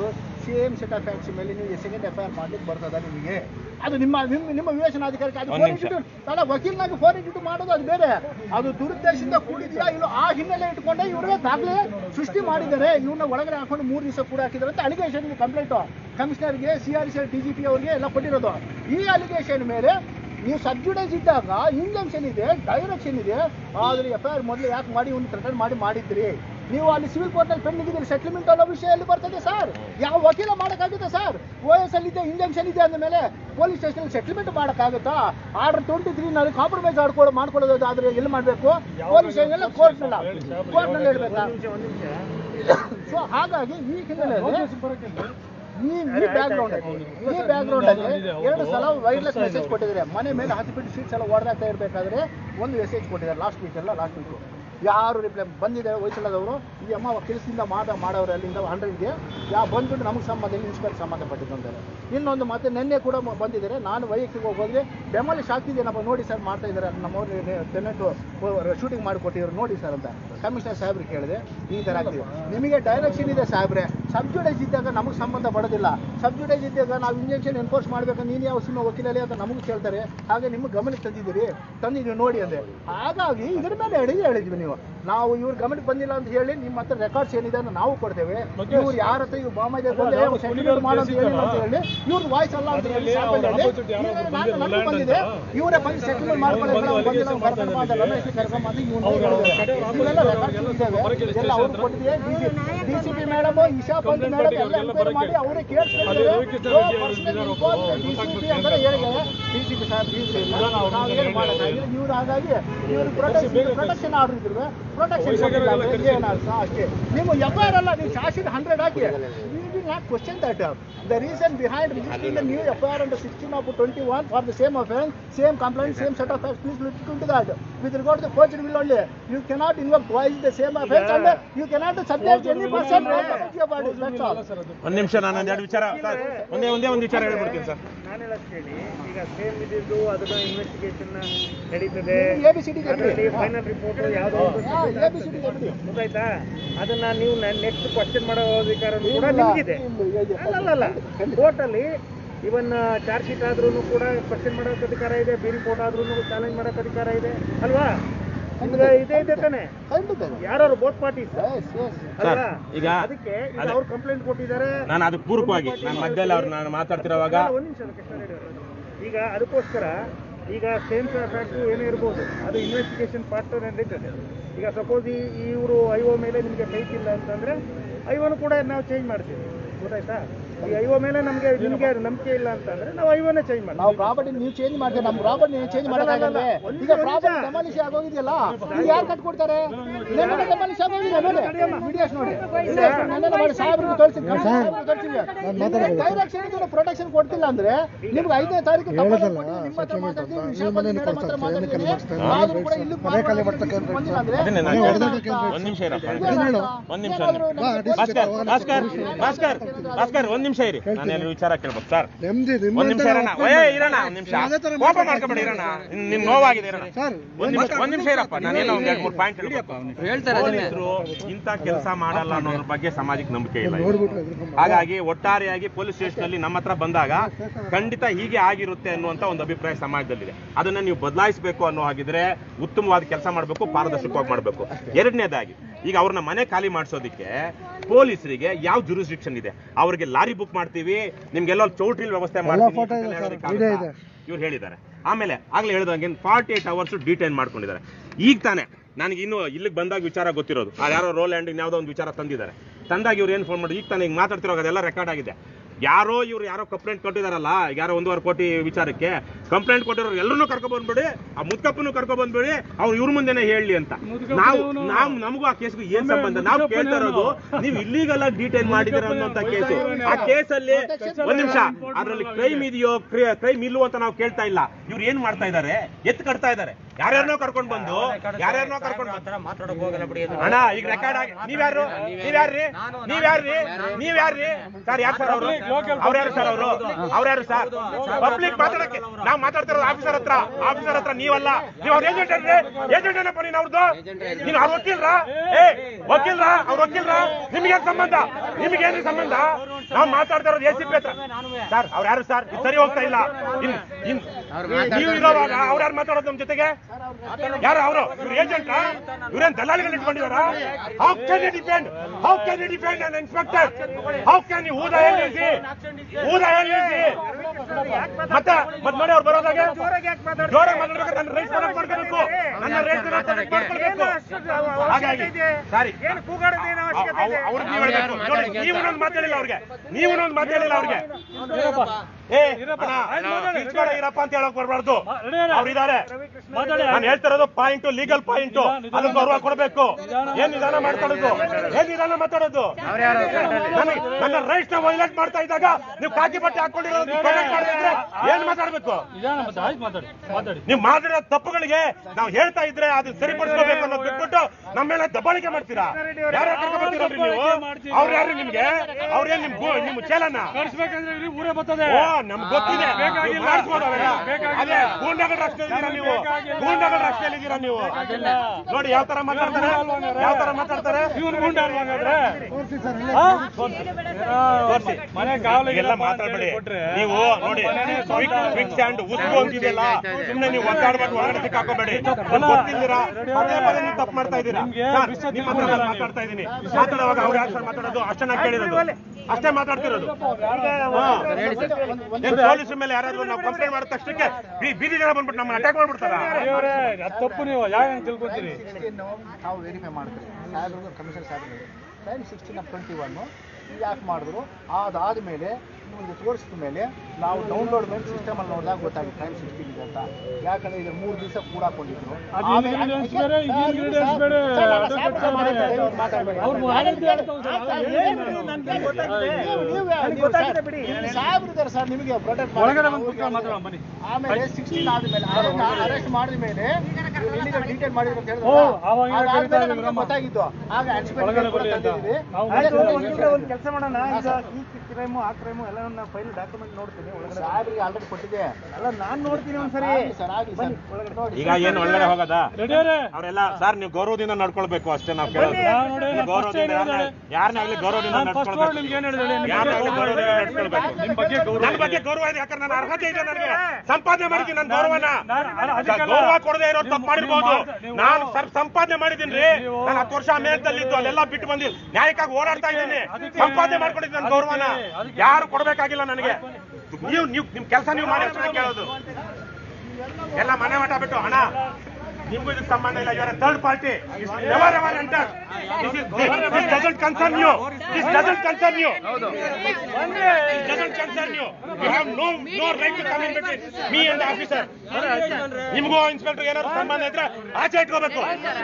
same set of facts ಮೇಲೆ ನೀವು ಸೆಕೆಂಡ್ ಎಫ್ ಐ ಆರ್ ಮಾಡ್ಲಿಕ್ಕೆ ಬರ್ತದ ನಿಮಗೆ ಅದು ನಿಮ್ಮ ನಿಮ್ಮ ನಿಮ್ಮ ವಿವೇಚನಾಧಿಕಾರಕ್ಕೆ ಅದು ಒಂದ್ ಫೋರ್ ನಿಮಿಷ. ಇಂಟು ಅಲ್ಲ ವಕೀಲನಾಗಿ ಫೋರ್ ಇಂಟು ಮಾಡೋದು ಅದು ಬೇರೆ ಅದು ದುರುದ್ದೇಶದಿಂದ ಕೂಡಿದೆಯಾ ಇಲ್ಲ ಆ ಹಿನ್ನೆಲೆ ಇಟ್ಕೊಂಡೆ ಇವರೇ ದಾಖಲೆ ಸೃಷ್ಟಿ ಮಾಡಿದ್ದಾರೆ ಇವ್ರನ್ನ ಒಳಗಡೆ ಹಾಕೊಂಡು ಮೂರು ದಿವಸ ಕೂಡ ಹಾಕಿದ್ದಾರೆ ಅಂತ ಅಲಿಗೇಷನ್ ಕಂಪ್ಲೇಂಟ್ ಕಮಿಷನರ್ಗೆ C R C D G P ಅವರಿಗೆ ಎಲ್ಲ ಕೊಟ್ಟಿರೋದು ಈ ಅಲಿಗೇಷನ್ ಮೇಲೆ ನೀವು ಸಬ್ಜುಡೈಸ್ ಇದ್ದಾಗ ಇಂಜೆಕ್ಷನ್ ಇದೆ ಡೈರೆಕ್ಷನ್ ಇದೆ ಆದ್ರೆ ಎಫ್ ಐ ಆರ್ ಮೊದಲು ಯಾಕೆ ಮಾಡಿ ಇವ್ನು ಥ್ರೆಟನ್ ಮಾಡಿ ಮಾಡಿದ್ರಿ ನೀವು ಅಲ್ಲಿ ಸಿವಿಲ್ ಕೋರ್ಟಲ್ಲಿ ಪೆಂಡ್ ಇದ್ದೀರಿ ಸೆಟ್ಲ್ಮೆಂಟ್ ಅನ್ನೋ ವಿಷಯ ಎಲ್ಲಿ ಬರ್ತದೆ ಸರ್ ಯಾವ ವಕೀಲ ಮಾಡೋಕ್ಕಾಗುತ್ತೆ ಸರ್ ಓ ಎಸ್ ಅಲ್ಲಿ ಇದೆ ಇಂಜೆಕ್ಷನ್ ಇದೆ ಅಂದಮೇಲೆ ಪೊಲೀಸ್ ಸ್ಟೇಷನ್ ಸೆಟ್ಲ್ಮೆಂಟ್ ಮಾಡೋಕ್ಕಾಗುತ್ತಾ ಆರ್ಡರ್ ಟ್ವೆಂಟಿ ತ್ರೀ ನಲ್ಲಿ ಕಾಂಪ್ರಮೈಸ್ ಆಡ್ಕೊಳ್ಳೋ ಮಾಡ್ಕೊಳ್ಳೋದು ಆದ್ರೆ ಎಲ್ಲಿ ಮಾಡಬೇಕು ಪೊಲೀಸ್ ಸ್ಟೇಷನ್ ಕೋರ್ಟ್ನಲ್ಲ ಕೋರ್ಟ್ನಲ್ಲಿ ಹೇಳ್ಬೇಕಾ ಸೊ ಹಾಗಾಗಿ ಈ ಹಿನ್ನೆಲೆಯಲ್ಲಿ ಈ ಈ ಬ್ಯಾಕ್ಗ್ರೌಂಡ್ ಈ ಬ್ಯಾಕ್ಗ್ರೌಂಡ್ ಅಲ್ಲಿ ಎರಡು ಸಲ ವೈರ್ಲೆಸ್ ಮೆಸೇಜ್ ಕೊಟ್ಟಿದ್ದಾರೆ ಮನೆ ಮೇಲೆ ಹತ್ತು ಬಿಟ್ಟು ಸೀಟ್ಸ್ ಎಲ್ಲ ಓಡಾಡ್ತಾ ಇರಬೇಕಾದ್ರೆ ಒಂದು ಮೆಸೇಜ್ ಕೊಟ್ಟಿದ್ದಾರೆ ಲಾಸ್ಟ್ ವೀಕ್ ಎಲ್ಲ ಲಾಸ್ಟ್ ವೀಕ್ ಯಾರು ರಿಪ್ಲೈ ಬಂದಿದೆ ಹೊಯ್ಸಳದವರು ಈ ಅಮ್ಮ ಕೆಲಸದಿಂದ ಮಾಡ ಮಾಡೋರು ಅಲ್ಲಿಂದ ಹಂಡ್ರೆಡ್ಗೆ ಯಾ ಬಂದ್ಬಿಟ್ಟು ನಮಗೆ ಸಂಬಂಧ ಇಲ್ಲ ಇನ್ಸ್ಪೆಕ್ಟರ್ ಸಂಬಂಧಪಟ್ಟಿದ್ದು ಅಂತಾರೆ ಇನ್ನೊಂದು ಮತ್ತೆ ನಿನ್ನೆ ಕೂಡ ಮ- ಬಂದಿದ್ದಾರೆ ನಾನು ವೈಯಕ್ತಿಕವಾಗಿ ಹೋದ್ರೆ ಡೆಮಾಲಿಶ್ ಆಗ್ತಿದ್ದೇನಪ್ಪ ನೋಡಿ ಸರ್ ಮಾಡ್ತಾ ಇದ್ದಾರೆ ನಮ್ಮವ್ರು ಟೆನೆಂಟು ಶೂಟಿಂಗ್ ಮಾಡಿಕೊಟ್ಟಿದ್ರು ನೋಡಿ ಸರ್ ಅಂತ ಕಮಿಷನರ್ ಸಾಹೇಬ್ರಿಗೆ ಕೇಳಿದೆ ಈ ಥರ ಆಗ್ತಿದೆ ನಿಮಗೆ ಡೈರೆಕ್ಷನ್ ಇದೆ ಸಾಹೇಬ್ರೆ ಸಬ್ಜುಡೈಸ್ ಇದ್ದಾಗ ನಮಗೆ ಸಂಬಂಧ ಪಡೋದಿಲ್ಲ ಸಬ್ಜುಡೈಸ್ ಇದ್ದಾಗ ನಾವು ಇಂಜೆಕ್ಷನ್ ಎನ್ಫೋರ್ಸ್ ಮಾಡಬೇಕು ನೀನು ಯಾವ ಸಿನಿಮಾ ವಕೀಲಲ್ಲಿ ಅಂತ ನಮಗೆ ಕೇಳ್ತಾರೆ ಹಾಗೆ ನಿಮ್ಮ ಗಮನಕ್ಕೆ ತಂದಿದ್ದೀರಿ ತಂದಿದ್ದೀವಿ ನೋಡಿ ಅಂದೆ ಹಾಗಾಗಿ ಇದ್ರ ಮೇಲೆ ಹೇಳಿದ್ವಿ ಹೇಳಿದ್ವಿ ನೀವು ನಾವು ಇವ್ರ ಗಮನಕ್ಕೆ ಬಂದಿಲ್ಲ ಅಂತ ಹೇಳಿ ನಿಮ್ಮ ಹತ್ರ ರೆಕಾರ್ಡ್ಸ್ ಏನಿದೆ ಅಂತ ನಾವು ಕೊಡ್ತೇವೆ ಇವ್ರು ಯಾರ ಹತ್ರ ಇವ್ರು ಬಾಮಾಜಿ ಸೆಟ್ಲ್ಮೆಂಟ್ ಮಾಡೋದು ಹೇಳಿಲ್ಲ ಅಂತ ಹೇಳಿ ಇವ್ರದ್ದು ವಾಯ್ಸ್ ಅಲ್ಲ ಅಂತ ಹೇಳಿ sample ಹೇಳಿ. ಇವ್ರು ನಾನು ನನಗೂ ಬಂದಿದೆ ಇವರೇ ಬಂದು ಸೆಟ್ಲ್ಮೆಂಟ್ ಮಾಡ್ಕೊಳ್ಳಿ ಅವ್ನು ಬಂದಿಲ್ಲ ಅವ್ನು ಕರ್ಕೊಂಡು ಬಂದ ರಮೇಶ್ ಕರ್ಕೊಂಡು ಬಂದು ಇವ್ನು ಇವೆಲ್ಲ ರೆಕಾರ್ಡ್ಸ್ ಇದ್ದಾವೆ ಎಲ್ಲ ಅವ್ರು ಕೊಟ್ಟಿದೆ D C P madam Isha Pant madam ಎಲ್ಲ ಎನ್ಕ್ವೈರಿ ಮಾಡಿ ಅವರೇ ಕೇಳಿಸ್ಕೊಂಡಿದ್ದಾರೆ ಡಿ ಸಿ ಪಿ ಅಂತ ಹೇಳಿದ್ದಾರೆ ಡಿ ಸಿ ಪಿ ಸಾಹೇಬ್ ನಾವು ಏನು ಮಾಡೋಕ್ಕಾಗಿಲ್ಲ ಇವ್ರು ಹಾಗಾಗಿ ಇವ್ರು ಪ್ರೊಟೆಕ್ಷನ್ ಪ್ರೊಟೆಕ್ಷನ್ ಆರ್ಡರ್ ಇದ್ರು ಪ್ರೊಟೆಕ್ಷನ್ ಏನಾದ್ರು ಅಷ್ಟೇ ನೀವು ಎಫ್ ಐ ಆರ್ ಅಲ್ಲ ನೀವು ಚಾರ್ಜ್ ಹಂಡ್ರೆಡ್ ಹಾಕಿ we will not question that. uh, The reason behind registering the new FIR under 16 of 21 for the same offense, same complaint, same set of facts, please look into that. With regard to the forgery will only, you cannot invoke twice the same offense and uh, you cannot subject any person to affect your body, that's all. ಒಂದ್ ನಿಮಿಷ ನಾನು ಒಂದೆರಡು ವಿಚಾರ sir ಒಂದೇ ಒಂದೇ ಒಂದು ವಿಚಾರ ಹೇಳ್ಬಿಡ್ತೀನಿ ಸರ್ ನಾನು ಹೇಳೋದು ಕೇಳಿ ಈಗ ಸೇಮ್ ಇದ್ದಿದ್ದು ಅದನ್ನ ಇನ್ವೆಸ್ಟಿಗೇಷನ್ ನಡೀತದೆ ABCD ಅದರಲ್ಲಿ ಫೈನಲ್ ರಿಪೋರ್ಟ್ ಯಾವುದೋ ಒಂದು ABCD ಗೆ ಗೊತ್ತಾಯ್ತಾ ಅದನ್ನ ನೀವು ನೆಕ್ಸ್ಟ್ ಕ್ವಶನ್ ಮಾಡೋ ಅಧಿಕಾರ ಕೂಡ ನಿಮಗಿದೆ ಅಲ್ಲಲ್ಲ ಕೋರ್ಟಲ್ಲಿ ಇವನ್ ಚಾರ್ಜ್ ಶೀಟ್ ಆದ್ರೂ ಕೂಡ ಕ್ವಶನ್ ಮಾಡೋಕೆ ಅಧಿಕಾರ ಇದೆ ಬಿ ರಿಪೋರ್ಟ್ ಆದ್ರೂ ಚಾಲೆಂಜ್ ಮಾಡೋಕೆ ಅಧಿಕಾರ ಇದೆ ಅಲ್ವಾ ನಿಮ್ಗೆ ಇದೇ ಇದೆ ತಾನೆ ಖಂಡಿತ ಯಾರು ಬೋತ್ ಪಾರ್ಟೀಸ್ Yes, yes. ಅಲ್ವಾ ಈಗ ಅದಕ್ಕೆ ಈಗ ಅದೇ- ಅವ್ರು ಕಂಪ್ಲೇಂಟ್ ಕೊಟ್ಟಿದ್ದಾರೆ ನಾನು ಅದಕ್ಕೆ ಪೂರಕವಾಗಿ ನಾನು ಮಧ್ಯದಲ್ಲಿ ಅವ್ರು ನಾನು ಮಾತಾಡ್ತಿರೋವಾಗ ಅಲ್ಲ, ಒಂದ್ ನಿಮಿಷ ಕೃಷ್ಣ ರೆಡ್ಡಿ ಅವರೇ. ಈಗ ಅದಕ್ಕೋಸ್ಕರ ಈಗ ಸೇಮ್ ಫ್ಯಾಕ್ಟ್ ಏನೇ ಇರ್ಬೋದು ಅದು ಇನ್ವೆಸ್ಟಿಗೇಷನ್ ಪಾರ್ಟ್ ನಡೀತದೆ ಈಗ ಸಪೋಸ್ ಈ ಇವರು ಐಒ ಮೇಲೆ ನಿಮಗೆ ಫೈಟ್ ಇಲ್ಲ ಅಂತಂದ್ರೆ ಐವನು ಕೂಡ ನಾವು ಚೇಂಜ್ ಮಾಡ್ತೀವಿ ಗೊತ್ತಾಯ್ತಾ ಈ ಐಒ ಮೇಲೆ ನಮಗೆ ನಿಮಗೆ ನಂಬಿಕೆ ಇಲ್ಲ ಅಂತಂದ್ರೆ ನಾವು ಐವನೇ ಚೇಂಜ್ ಮಾಡ್ತೀವಿ ನಾವು ಪ್ರಾಪರ್ಟಿ ನೀವು ಚೇಂಜ್ ಮಾಡ್ತೀವಿ ನಮ್ಮ ಪ್ರಾಪರ್ಟಿ ನೀವು ಚೇಂಜ್ ಮಾಡೋಕ್ಕಾಗಲ್ವೇ ಈಗ ಪ್ರಾಪರ್ಟಿ ಡೆಮಾಲಿಶ್ ಆಗೋಗಿದೆಯಲ್ಲ ಈಗ ಯಾರು ಕಟ್ಕೊಡ್ತಾರೆ ನೆನ್ನೆ ಡೆಮಾಲಿಶ್ ಆಗೋಗಿದೆ ನೋಡಿ ವಿಡಿಯೋಸ್ ನೋಡಿ ವಿಡಿಯೋಸ್ ನೆನ್ನೆ ಮಾಡಿ ಸಾಹೇಬ್ರಿಗೆ ತೋರಿಸ್ತೀನಿ ಸಾಹೇಬ್ರಿಗೆ ತೋರಿಸ್ತೀನಿ ಡೈರೆಕ್ಷನ್ ಇದು ಪ್ರೊಟೆಕ್ಷನ್ ಕೊಡ್ತಿಲ್ಲ ಅಂದ್ರೆ ನಿಮ್ಗೆ ಐದನೇ ತಾರೀಕು ತಗೊಂಡು ಕೊಟ್ಟು ನಿಮ್ಮ ಹತ್ರ ಮಾತಾಡ್ತೀನಿ, ವಿಷಯ ಬಂದು ಮೇಡಮ್ ಹತ್ರ ಮಾತಾಡ್ತೀನಿ. ಆದ್ರೂ ಕೂಡ ಇಲ್ಲಿ ಬಂದಿಲ್ಲ ಅಂದ್ರೆ ಅದನ್ನೇ ನಾನು ಹೇಳ್ದೆ. ಒಂದ್ ನಿಮಿಷ ಇರಪ್ಪ ಒಂದ್ ನಿಮಿಷ ಭಾಸ್ಕರ್ ಭಾಸ್ಕರ್ ಭಾಸ್ಕರ್ ಭಾಸ್ಕರ್ ಒಂದ್ ನಿಮಿಷ ಇರಿ ನಾನು ಏನು ವಿಚಾರ ಕೇಳ್ಬೇಕು ಸರ್ ಒಂದ್ ನಿಮಿಷ ಇರೋಣ ಏ ಇರೋಣ ಒಂದ್ ನಿಮಿಷ ಕೋಪ ಮಾಡ್ಕೊಬೇಡಿ ಇರೋಣ ನಿನ್- ನಿನ್ ನೋವಾಗಿದೆ ಇರೋಣ ಒಂದ್ ನಿಮಿಷ ಒಂದ್ ನಿಮಿಷ ಇರಪ್ಪ ನಾನೇನೋ ಒಂದ್ ಎರಡ್ ಮೂರು ಪಾಯಿಂಟ್ ಪೊಲೀಸರು ಇಂಥ ಕೆಲಸ ಮಾಡಲ್ಲ ಅನ್ನೋದ್ರ ಬಗ್ಗೆ ಸಮಾಜಕ್ಕೆ ನಂಬಿಕೆ ಇಲ್ಲ ಈಗ. ಹಾಗಾಗಿ ಒಟ್ಟಾರೆಯಾಗಿ ಪೊಲೀಸ್ ಸ್ಟೇಷನ್ ಅಲ್ಲಿ ನಮ್ಮ ಹತ್ರ ಬಂದಾಗ ಖಂಡಿತ ಹೀಗೆ ಆಗಿರುತ್ತೆ ಅನ್ನುವಂತ ಒಂದು ಅಭಿಪ್ರಾಯ ಸಮಾಜದಲ್ಲಿದೆ ಅದನ್ನ ನೀವು ಬದಲಾಯಿಸಬೇಕು ಅನ್ನೋ ಹಾಗಿದ್ರೆ ಉತ್ತಮವಾದ ಕೆಲಸ ಮಾಡಬೇಕು ಪಾರದರ್ಶಕವಾಗಿ ಮಾಡಬೇಕು ಎರಡನೇದಾಗಿ ಈಗ ಅವ್ರನ್ನ ಮನೆ ಖಾಲಿ ಮಾಡಿಸೋದಕ್ಕೆ ಪೊಲೀಸರಿಗೆ ಯಾವ ಜುರಿಸ್ಡಿಕ್ಷನ್ ಇದೆ ಅವ್ರಿಗೆ ಲಾರಿ ಬುಕ್ ಮಾಡ್ತೀವಿ ನಿಮ್ಗೆಲ್ಲೋ ಚೌಟ್ರಿಲ್ ವ್ಯವಸ್ಥೆ ಮಾಡ್ತೀವಿ ಇವ್ರು ಹೇಳಿದ್ದಾರೆ ಆಮೇಲೆ ಆಗ್ಲೇ ಹೇಳ್ದಂಗೆ ಫಾರ್ಟಿ ಏಟ್ ಅವರ್ಸ್ ಡಿಟೈನ್ ಮಾಡ್ಕೊಂಡಿದ್ದಾರೆ ಈಗ ತಾನೇ ನನಗೆ ಇನ್ನು ಇಲ್ಲಿಗೆ ಬಂದಾಗ ವಿಚಾರ ಗೊತ್ತಿರೋದು ಆ ಯಾರೋ ರೋಲ್ ಹ್ಯಾಂಡಿಂಗ್ ಯಾವುದೋ ಒಂದು ವಿಚಾರ ತಂದಿದ್ದಾರೆ ತಂದಾಗ ಇವ್ರು ಏನು ಫೋನ್ ಮಾಡಿ ಈಗ ತಾನೇ ಈಗ ಮಾತಾಡ್ತಿರೋ ಅದೆಲ್ಲ ರೆಕಾರ್ಡ್ ಆಗಿದೆ ಯಾರೋ ಇವ್ರು ಯಾರೋ ಕಂಪ್ಲೇಂಟ್ ಕೊಟ್ಟಿದಾರಲ್ಲ ಯಾರೋ ಒಂದೂವರೆ ಕೋಟಿ ವಿಚಾರಕ್ಕೆ ಕಂಪ್ಲೇಂಟ್ ಕೊಟ್ಟಿರೋರು ಎಲ್ಲರನ್ನೂ ಕರ್ಕೊ ಬಂದ್ಬಿಡಿ ಆ ಮುದ್ಕಪ್ಪನು ಕರ್ಕೊ ಬಂದ್ಬಿಡಿ ಅವ್ರು ಇವ್ರ ಮುಂದೆನೆ ಹೇಳಿ ಅಂತ ನಾವು ನಾವು ನಮಗೂ ಆ ಕೇಸ್ಗೂ ಏನ್ ಸಂಬಂಧ ನಾವು ಕೇಳ್ತಾ ಇರೋದು ನೀವು ಇಲ್ಲಿಗಲ್ ಆಗಿ ಡೀಟೇಲ್ ಮಾಡಿದಿರ ಅನ್ನೋಂತ ಕೇಸು ಆ ಕೇಸಲ್ಲಿ ಒಂದ್ ನಿಮಿಷ ಅದ್ರಲ್ಲಿ ಕ್ರೈಮ್ ಇದೆಯೋ ಕ್ರೈಮ್ ಇಲ್ವೋ ಅಂತ ನಾವು ಕೇಳ್ತಾ ಇಲ್ಲ ಇವ್ರು ಏನ್ ಮಾಡ್ತಾ ಇದಾರೆ ಎತ್ ಕಟ್ತಾ ಇದಾರೆ ಯಾರ್ಯಾರನೋ ಕರ್ಕೊಂಡ್ ಬಂದು ಯಾರ್ಯಾರನೋ ಕರ್ಕೊಂಡ್ ಬಂದು ಅಣ್ಣ ಈಗ ರೆಕಾರ್ಡ್ ಆಗಿ ನೀವ್ಯಾರು ನೀವ್ಯಾರ್ರಿ ನೀವ್ಯಾರ್ರಿ ನೀವ್ಯಾರ್ರಿ ಸರ್ ಯಾರು ಸರ್ ಅವರು ಅವ್ರ್ಯಾರು ಸರ್ ಅವರು ಅವ್ರ್ಯಾರು ಸರ್ ಪಬ್ಲಿಕ್ ಮಾತಾಡಕ್ಕೆ ನಾವು ಮಾತಾಡ್ತಿರೋದು ಆಫೀಸರ್ ಹತ್ರ ಆಫೀಸರ್ ಹತ್ರ ನೀವಲ್ಲ ನೀವು ಅವ್ರ ಏಜೆಂಟ್ ಅಲ್ರಿ ಏಜೆಂಟ್ ಏನಪ್ಪ ನೀನು ಅವ್ರದ್ದು ನೀನು ಅವ್ರ ವಕೀಲ್ರ ಏ ವಕೀಲ್ರ ಅವ್ರ ವಕೀಲ್ರ ನಿಮ್ಗೇನ್ ಸಂಬಂಧ ನಿಮ್ಗೇನ್ರಿ ಸಂಬಂಧ ನಾವು ಮಾತಾಡ್ತಾ ಇರೋದು ಎ ಸಿ ಪಿ ಹತ್ರ ಸರ್ ಅವ್ರು ಯಾರು ಸರ್ ಇದು ಸರಿ ಹೋಗ್ತಾ ಇಲ್ಲ ಇನ್- ಇನ್- ನೀವು ಇರೋವಾಗ ಅವ್ರು ಯಾರು ಮಾತಾಡೋದು ನಮ್ಮ ಜೊತೆಗೆ ಯಾರು ಅವರು ಇವ್ರ ಏಜೆಂಟ್ ಇವ್ರೇನ್ ದಲ್ಲಾಳಿಗಳು ಇಟ್ಕೊಂಡಿದಾರ how can you depend how can you depend on inspector how can you ಊದ ಏನ್ ನಿಲ್ಸಿ ಊದ ಏನ್ ನಿಲ್ಸಿ ಮತ್ತೆ ಮತ್ ನೋಡಿ ಅವ್ರು ಬರೋದಾಗ ಜೋರಾಗಿ ಮಾತಾಡ್ಬೇಕಾದ್ರೆ ನನ್ನ ರೈಸ್ ಕನೆಕ್ಟ್ ಮಾಡ್ಕೋಬೇಕು ನನ್ನ ರೈಸ್ ಕನೆಕ್ಟ್ ಮಾಡ್ಕೊಳ್ಬೇಕು ಹಾಗಾಗಿ ಸಾರಿ ಏನು ಕೂಗಾಡೋದು ಏನು ಅವಶ್ಯಕತೆ ಇದೆ? ಅವ್ರಿಗೆ ನೀವು ಹೇಳ್ಬೇಕು ನೋಡಿ ನೀವು ಒಂದು ಮಾತಾಡಿಲ್ಲ ಅವ್ರಿಗೆ ನೀವು ಒಂದು ಮಾತಾಡಿಲ್ಲ ಅವ್ರಿಗೆ ಏ ಅಣ್ಣ, ಕಿರ್ಚ್ಬೇಡ ಇರಪ್ಪ ಅಂತ ಹೇಳಕ್ ಬರ್ಬಾರ್ದು ಅವ್ರು ಇದಾರೆ ಮಾತಾಡಿ ನಾನು ಹೇಳ್ತಾ ಇರೋದು ಪಾಯಿಂಟ್ ಲೀಗಲ್ ಪಾಯಿಂಟ್ ಅದಕ್ಕೆ ಗೌರವ ಕೊಡಬೇಕು ಏನ್ ನಿಧಾನ ಮಾತಾಡೋದು ಏನ್ ನಿಧಾನ ಮಾತಾಡೋದು ನನಗೆ- ನನ್ನ ರೈಟ್ಸ್ ನ ವೈಲೇಟ್ ಮಾಡ್ತಾ ಇದ್ದಾಗ ನೀವು ಕಾಕಿ ಬಟ್ಟೆ ಹಾಕೊಂಡಿರೋದು ನೀವು correct ಮಾಡ್ತಿದ್ರೆ ಏನ್ ಮಾತಾಡ್ಬೇಕು ನಿಧಾನ ಮತ್ತೆ ಆಯ್ತು ಮಾತಾಡಿ ಮಾತಾಡಿ ನೀವು ಮಾಡಿರೋ ತಪ್ಪುಗಳಿಗೆ ನಾವು ಹೇಳ್ತಾ ಇದ್ರೆ ಅದು ಸರಿಪಡಿಸ್ಕೋಬೇಕು ಅನ್ನೋದು ಬಿಟ್ಬಿಟ್ಟು ನಮ್ಮ ಮೇಲೆ ದಬ್ಬಾಳಿಕೆ ಮಾಡ್ತೀರಾ ಯಾರು ಕರ್ಕೊಂಡ್ ಬರ್ತೀರಲ್ರಿ ನೀವು ಅವ್ರು ಯಾರು ನಿಮ್ಗೆ ಅವ್ರೇನ್ ನಿಮ್ ಗು- ನಿಮ್ ಚೇಲನ ಕಳಿಸ್ಬೇಕಂದ್ರೆ ಇವ್ರಿಗೆ ಊರೇ ಬರ್ತದೆ ಓ ನಮ್ಗೆ ಗೊತ್ತಿದೆ ಬೇಕಾಗಿಲ್ಲ. ನೀವು ಮಾಡಿಸ್ಬೋದು ಅವೆಲ್ಲ. ಬೇಕಾಗಿಲ್ಲ. ಅದೇ ಗೂಂಡಗಳ ರಸ್ತೆಯಲ್ಲಿದ್ದೀರಾ ನೀವು ಬೇಕಾಗಿಲ್ಲ. ಗೂಂಡಗಳ ರಸ್ತೆಯಲ್ಲಿದ್ದೀರಾ ನೀವು ನೋಡಿ ಯಾವ ತರ ಮಾತಾಡ್ತಾರೆ ಯಾವ ತರ ಮಾತಾಡ್ತಾರೆ ಇವ್ರು ಗುಂಡ ಅಲ್ವಾ ಹಂಗಾದ್ರೆ ತೋರ್ಸಿ. ಮನೆ ಕಾವಲಿಗೆ ಎಲ್ಲ ಮಾತಾಡ್ಬೇಡಿ ನೀವು ನೋಡಿ ಕ್ವಿಕ್ ಸ್ಟ್ಯಾಂಡ್ ಉಸ್ಕು ಅಂತಿದೆಯಲ್ಲ ಸುಮ್ಮನೆ ನೀವು ಒದ್ದಾಡ್ಬೇಕು ಒಳಗಡೆ ಸಿಕ್ಕಾಕೋಬೇಡಿ ಗೊತ್ತಿದ್ದೀರಾ ಪದೇ ಪದೇ ನೀವು ತಪ್ಪು ಮಾಡ್ತಾ ಇದ್ದೀರಾ ನಿಮ್ಗೆ ಸರ್, ವಿಷಯ ನಿಮ್ಮ ಹತ್ರ ನಾನು ಮಾತಾಡ್ತಾ ಇದ್ದೀನಿ ಮಾತಾಡುವಾಗ ಅವ್ರು ಯಾರು ಸರ್ ಮಾತಾಡೋದು ಅಷ್ಟೇ ನಾನು ಕೇಳಿರೋದು ಅಷ್ಟೇ ಮಾತಾಡ್ತಿರೋದು ಹಾ. ಏನ್ ಪೊಲೀಸರ ಮೇಲೆ ಯಾರಾದ್ರೂ ನಾವು ಕಂಪ್ಲೇಂಟ್ ಮಾಡಿದ ತಕ್ಷಣಕ್ಕೆ ಬೀ- ಬೀದಿ ಜನ ಬಂದ್ಬಿಟ್ಟು ನಮ್ಮನ್ನ ಅಟ್ಯಾಕ್ ಮಾಡ್ಬಿಡ್ತಾರ ದೇವ್ರೇ, ಅದ್ ತಪ್ಪು ನೀವು ಯಾವ ತಿಳ್ಕೊತೀರಿ ನಾವು ವೆರಿಫೈ ಮಾಡ್ತೀವಿ ಸಾಹೇಬ್ರು ಕಮಿಷನರ್ ಸಾಹೇಬ್ರು time sixteen of twenty one ಯಾಕೆ ಮಾಡಿದ್ರು ಅದಾದ ಮೇಲೆ ನಿಮಗೆ ತೋರಿಸಿದ ಮೇಲೆ ನಾವು ಡೌನ್ಲೋಡ್ ಮೇಲೆ ಸಿಸ್ಟಮಲ್ಲಿ ನೋಡಿದಾಗ ಗೊತ್ತಾಗುತ್ತೆ ಟೈಮ್ ಸಿಕ್ಸ್ಟೀನ್ ಇದೆ ಅಂತ ಯಾಕಂದ್ರೆ ಇದು ಮೂರು ದಿವಸ ಕೂಡಾಕೊಂಡಿದ್ರು ಅದು ingredients ಬೇರೆ, ಈ ingredients ಬೇರೆ, advocate ಬೇರೆ. ಮಾತಾಡಬೇಡಿ ಅವ್ರು ಮಾಡಿದ್ದು ಹೇಳ್ತಾವ್ ಸರ್, ಅದು ಏನು ನನ್ಗೆ ಗೊತ್ತಾಗಿದೆ ಬಿಡಿ. ಸಾಹೇಬ್ರಿದ್ದಾರೆ ಸರ್ ನಿಮಗೆ ಪ್ರೊಟೆಕ್ಟ್ ಒಳಗಡೆ ಬಂದು ಕೂತ್ಕೊಂಡು ಮಾತಾಡೋಣ ಬನ್ನಿ ಆಮೇಲೆ ಸಿಕ್ಸ್ಟೀನ್ ಆದ್ಮೇಲೆ ಅರೆಸ್ಟ್ ಮಾಡಿದ ಮೇಲೆ ಇಲ್ಲಿಗಲ್ ಡೀಟೇಲ್ ಮಾಡಿದ್ರು ಅಂತ ಓ, ಆವಾಗ ಹೇಳಿದ್ರು ಕರೀತಾ ಅದಾದ್ಮೇಲೆ ಇದ್ರು ನಮ್ಗೆ ನಮ್ಮ. ಗೊತ್ತಾಗಿದ್ದು ಆಗ ಒಳಗಡೆ ಬರ್ಲಿ ಅಂತ. ನಾವು ಆಯ್ತು, ಮಾತಾಡೋಣ. ಒಂಚೂರು ಒಂದು ಕೆಲಸ ಮಾಡೋಣ ಈಗ ಈ ಕ್ರೈಮು ಆ ಕ್ರೈಮು ಎಲ್ಲ ನಾನು ಫೈಲ್ ಡಾಕ್ಯುಮೆಂಟ್ ನೋಡ್ತೀನಿ ಒಳಗಡೆ ಸಾಹೇಬ್ರಿಗೆ ಆಲ್ರೆಡಿ ಕೊಟ್ಟಿದೆ ಅಲ್ಲ ನಾನು ನೋಡ್ತೀನಿ ಒಂದ್ಸರಿ ಆಗ್ಲಿ ಸರ್ ಆಗ್ಲಿ ಸರ್ ನೋಡಿ ಈಗ ಏನ್ ಒಳಗಡೆ ಹೋಗೋದಾ ರೆಡಿಯರೇ ಅವರೆಲ್ಲ ಸರ್ ನೀವು ಗೌರವದಿಂದ ನಡ್ಕೊಳ್ಬೇಕು ಅಷ್ಟೇ ನಾವು ಕೇಳೋದು ನಾವು ನೋಡಿ, ನೀವು ಗೌರವದಿಂದ first ಏನ್ ಯಾರನ್ನ- ಯಾರನ್ನಾಗ್ಲಿ ಗೌರವದಿಂದ ನಾನು ಫಸ್ಟ್ ವರ್ಡ್ ನಿಮ್ಗೆ ಏನ್ ಹೇಳಿದೆ ನಿಮ್ ಯಾರನ್ನಾಗ್ಲಿ ಬಗ್ಗೆ ಗೌರವದಿಂದ ನಡ್ಕೊಳ್ಬೇಕು ನಿಮ್ ಬಗ್ಗೆ ಗೌರವ ನನ್ನ ಬಗ್ಗೆ ಗೌರವ ಇದೆ ಯಾಕಂದ್ರೆ ನನ್ನ ಅರ್ಹತೆ ಇದೆ ನನಗೆ ಸಂಪಾದನೆ ಮಾಡಿದ್ದೀನಿ ನನ್ನ ಗೌರವನ ನಾನು- ನಾನು ಅದಕ್ಕೆಲ್ಲ- ಗೌರವ ಕೊಡದೆ ಇರೋರು ತಪ್ಪು ನೀವು- ಮಾಡಿರ್ಬೋದು ನೀವು ಮಾಡ್ದೆ- ನೀವು- ನಾನು ಸರ್ ಸಂಪಾದನೆ ಮಾಡಿದ್ದೀನಿ ರೀ ನೀವು- ನಾನು ಹತ್ತು ವರ್ಷ ಅಮೇರಿಕದಲ್ಲಿದ್ದು ಅಲ್ಲೆಲ್ಲ ಬಿಟ್ಟು ಬಂದಿ ನ್ಯಾಯಕ್ಕಾಗಿ ಓಡಾಡ್ತಾ ಇದ್ದೀನಿ ಅದಕ್ಕೆ- ಸಂಪಾದನೆ ಮಾಡ್ಕೊಂಡಿದ್ದೀನಿ ನನ್ನ ಗೌರವನ ಅದಕ್ಕೆ- ಅದಕ್ಕೆ- ಯಾರು ಕೊಡ್ಬೇಕಾಗಿಲ್ಲ ನನಗೆ ನೀವು ನೀವು ನಿಮ್ ಕೆಲಸ ನೀವು ಮಾಡಿ ಅಷ್ಟೇ ಕೇಳೋದು ಎಲ್ಲ ಮನೆ ಮಠ ಬಿಟ್ಟು ಹಣ ನಿಮ್ಗೂ ಇದಕ್ಕೆ ಸಂಬಂಧ ಇಲ್ಲ ಇವರ third party never ever enter this doesn't concern you this doesn't concern you doesn't concern you you have no no right to come in between me and officer ನಿಮಗೂ ಇನ್ಸ್ಪೆಕ್ಟರ್ ಏನಾದ್ರು ಸಂಬಂಧ ಇದ್ರೆ ಆಚೆ ಇಟ್ಕೋಬೇಕು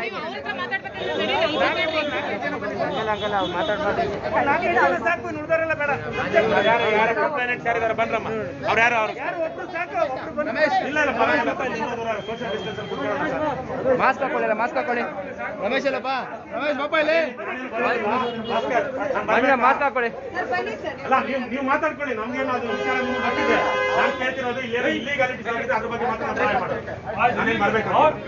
ಸಾಕು ನುಡ್ದವರೆಲ್ಲ ಬೇಡ ಯಾರು ಯಾರು ಕಂಪ್ಲೇಂಟ್ ಯಾರಿದ್ದಾರೆ ಬಂದ್ರಮ್ಮ ಅವ್ರು ಯಾರು ಅವ್ರು ಒಬ್ರು ಸಾಕು ಒಬ್ರು ಬಂದ್ರೆ ಇಲ್ಲ ಇಲ್ಲ ಪರವಾಗಿಲ್ಲ ಸೋಷಿಯಲ್ ಡಿಸ್ಟೆನ್ಸ್ ಕೂತ್ಕೊಳ್ಳೋಣ ಸರ್ ಮಾಸ್ಕ್ ಹಾಕೊಳ್ಳಿ ಮಾಸ್ಕ್ ಹಾಕೊಳ್ಳಿ ರಮೇಶ್ ಅಲ್ಲಪ್ಪ ರಮೇಶ್ ಬಾಪ ಇಲ್ಲಿ ಭಾಸ್ಕರ್, ನಾನ್ ಬನ್ನಿ ಬರ್ಬೇಕಾ? ಮಾಸ್ಕ್ ಹಾಕೊಳ್ಳಿ ಅಲ್ಲ ನೀವು ನೀವು ಮಾತಾಡ್ಕೊಳ್ಳಿ ನಮ್ಗೇನು ಅದು ವಿಚಾರ ನಿಮ್ಗೆ ಗೊತ್ತಿದೆ ನಾನು ಕೇಳ್ತಿರೋದು ಇಲ್ಲೇನೋ ಇಲ್ಲಿಗಾಲಿಟೀಸ್ ಆಗಿದೆ ಅದ್ರ ಬಗ್ಗೆ ಮಾತ್ರ ನಾನು ಸಹಾಯ ಮಾಡಿ ನಾನೇನ್ ಬರ್ಬೇಕು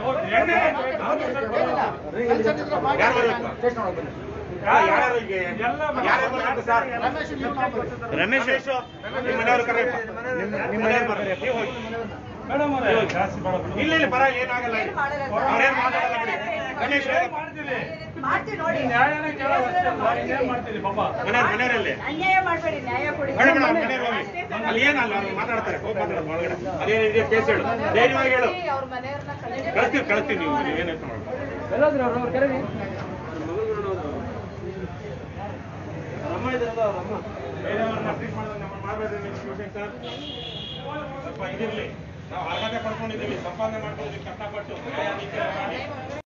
ಯಾರು ಬರ್ಬೇಕು ಯಾ- ಯಾರ್ಯಾರು ಈಗ ಯಾರ್ಯಾರು ಬರ್ಬೇಕು ಸರ್ ರಮೇಶ್ ನಿಮ್ಮ ಮನೆಯವರು ಕರೆಯಪ್ಪ ನಿಮ್ಮ ಮನೆಯವ್ರು ಬರ್ತಾರೆ ನೀವು ಹೋಗಿ ಮೇಡಮ್ ಅವರೇ ಜಾಸ್ತಿ ಬೇಡ ಬಿಡು. ಇಲ್ಲ ಇಲ್ಲ ಪರ ಏನಾಗಲ್ಲ ಅವ್ರೇನ್ ಮಾತಾಡಲ್ಲ ಬಿಡಿ ರಮೇಶ್ ಮಾಡ್ತೀವಿ ನೋಡಿ ನ್ಯಾಯನೇ ಕೇಳೋದು ಅಷ್ಟೇ ಅಲ್ವಾ? ಇನ್ನೇನ್ ಮಾಡ್ತೀರಿ ಪಾಪ ಮನೆಯವ್ರ ಮನೆಯವರಲ್ಲಿ ಅನ್ಯಾಯ ಮಾಡ್ಬೇಡಿ ನ್ಯಾಯ ಕೊಡಿ ಬೇಡ ಬೇಡ ಅವ್ರ ಮನೆಯವ್ರು ಹೋಗಿ ಅಲ್ಲಿ ಏನಲ್ಲ ಅವ್ರು ಮಾತಾಡ್ತಾರೆ ಹೋಗಿ ಮಾತಾಡೋದು ಒಳಗಡೆ ಅದೇನಿದೆ ಕೇಸ್ ಹೇಳು ಧೈರ್ಯವಾಗಿ ಹೇಳು ಅವ್ರ ಮನೆಯವ್ರನ್ನ ಕಳಿಸಿ ಕಳಿಸ್ತೀವಿ ಕಳಿಸ್ತೀವಿ ನೀವು ನೀವೇನಂತ ಮಾಡಿ ಎಲ್ಲಾದ್ರೂ ಅವ್ರು ಅವ್ರು ಕರೀರಿ ನಮ್ಮ ಇದ್ರದ್ದು ನಮ್ಮ ಬೇರೆಯವ್ರನ್ನ ಟ್ರೀಟ್ ಮಾಡೋದು ನಮ್ಮ ಮಾಡಬೇಡ್ರಿ ನೀವು ಶಿವಶಂಕರ್ ಸ್ವಲ್ಪ ಇದಿರ್ಲಿ ನಾವು ಅರ್ಹತೆ ಪಡ್ಕೊಂಡಿದ್ದೀವಿ ಸಂಪಾದನೆ ಮಾಡ್ಕೊಂಡಿದ್ದೀವಿ ಕಷ್ಟಪಟ್ಟು ನ್ಯಾಯ ನೀತಿ ಎಲ್ಲ ಮಾಡಿ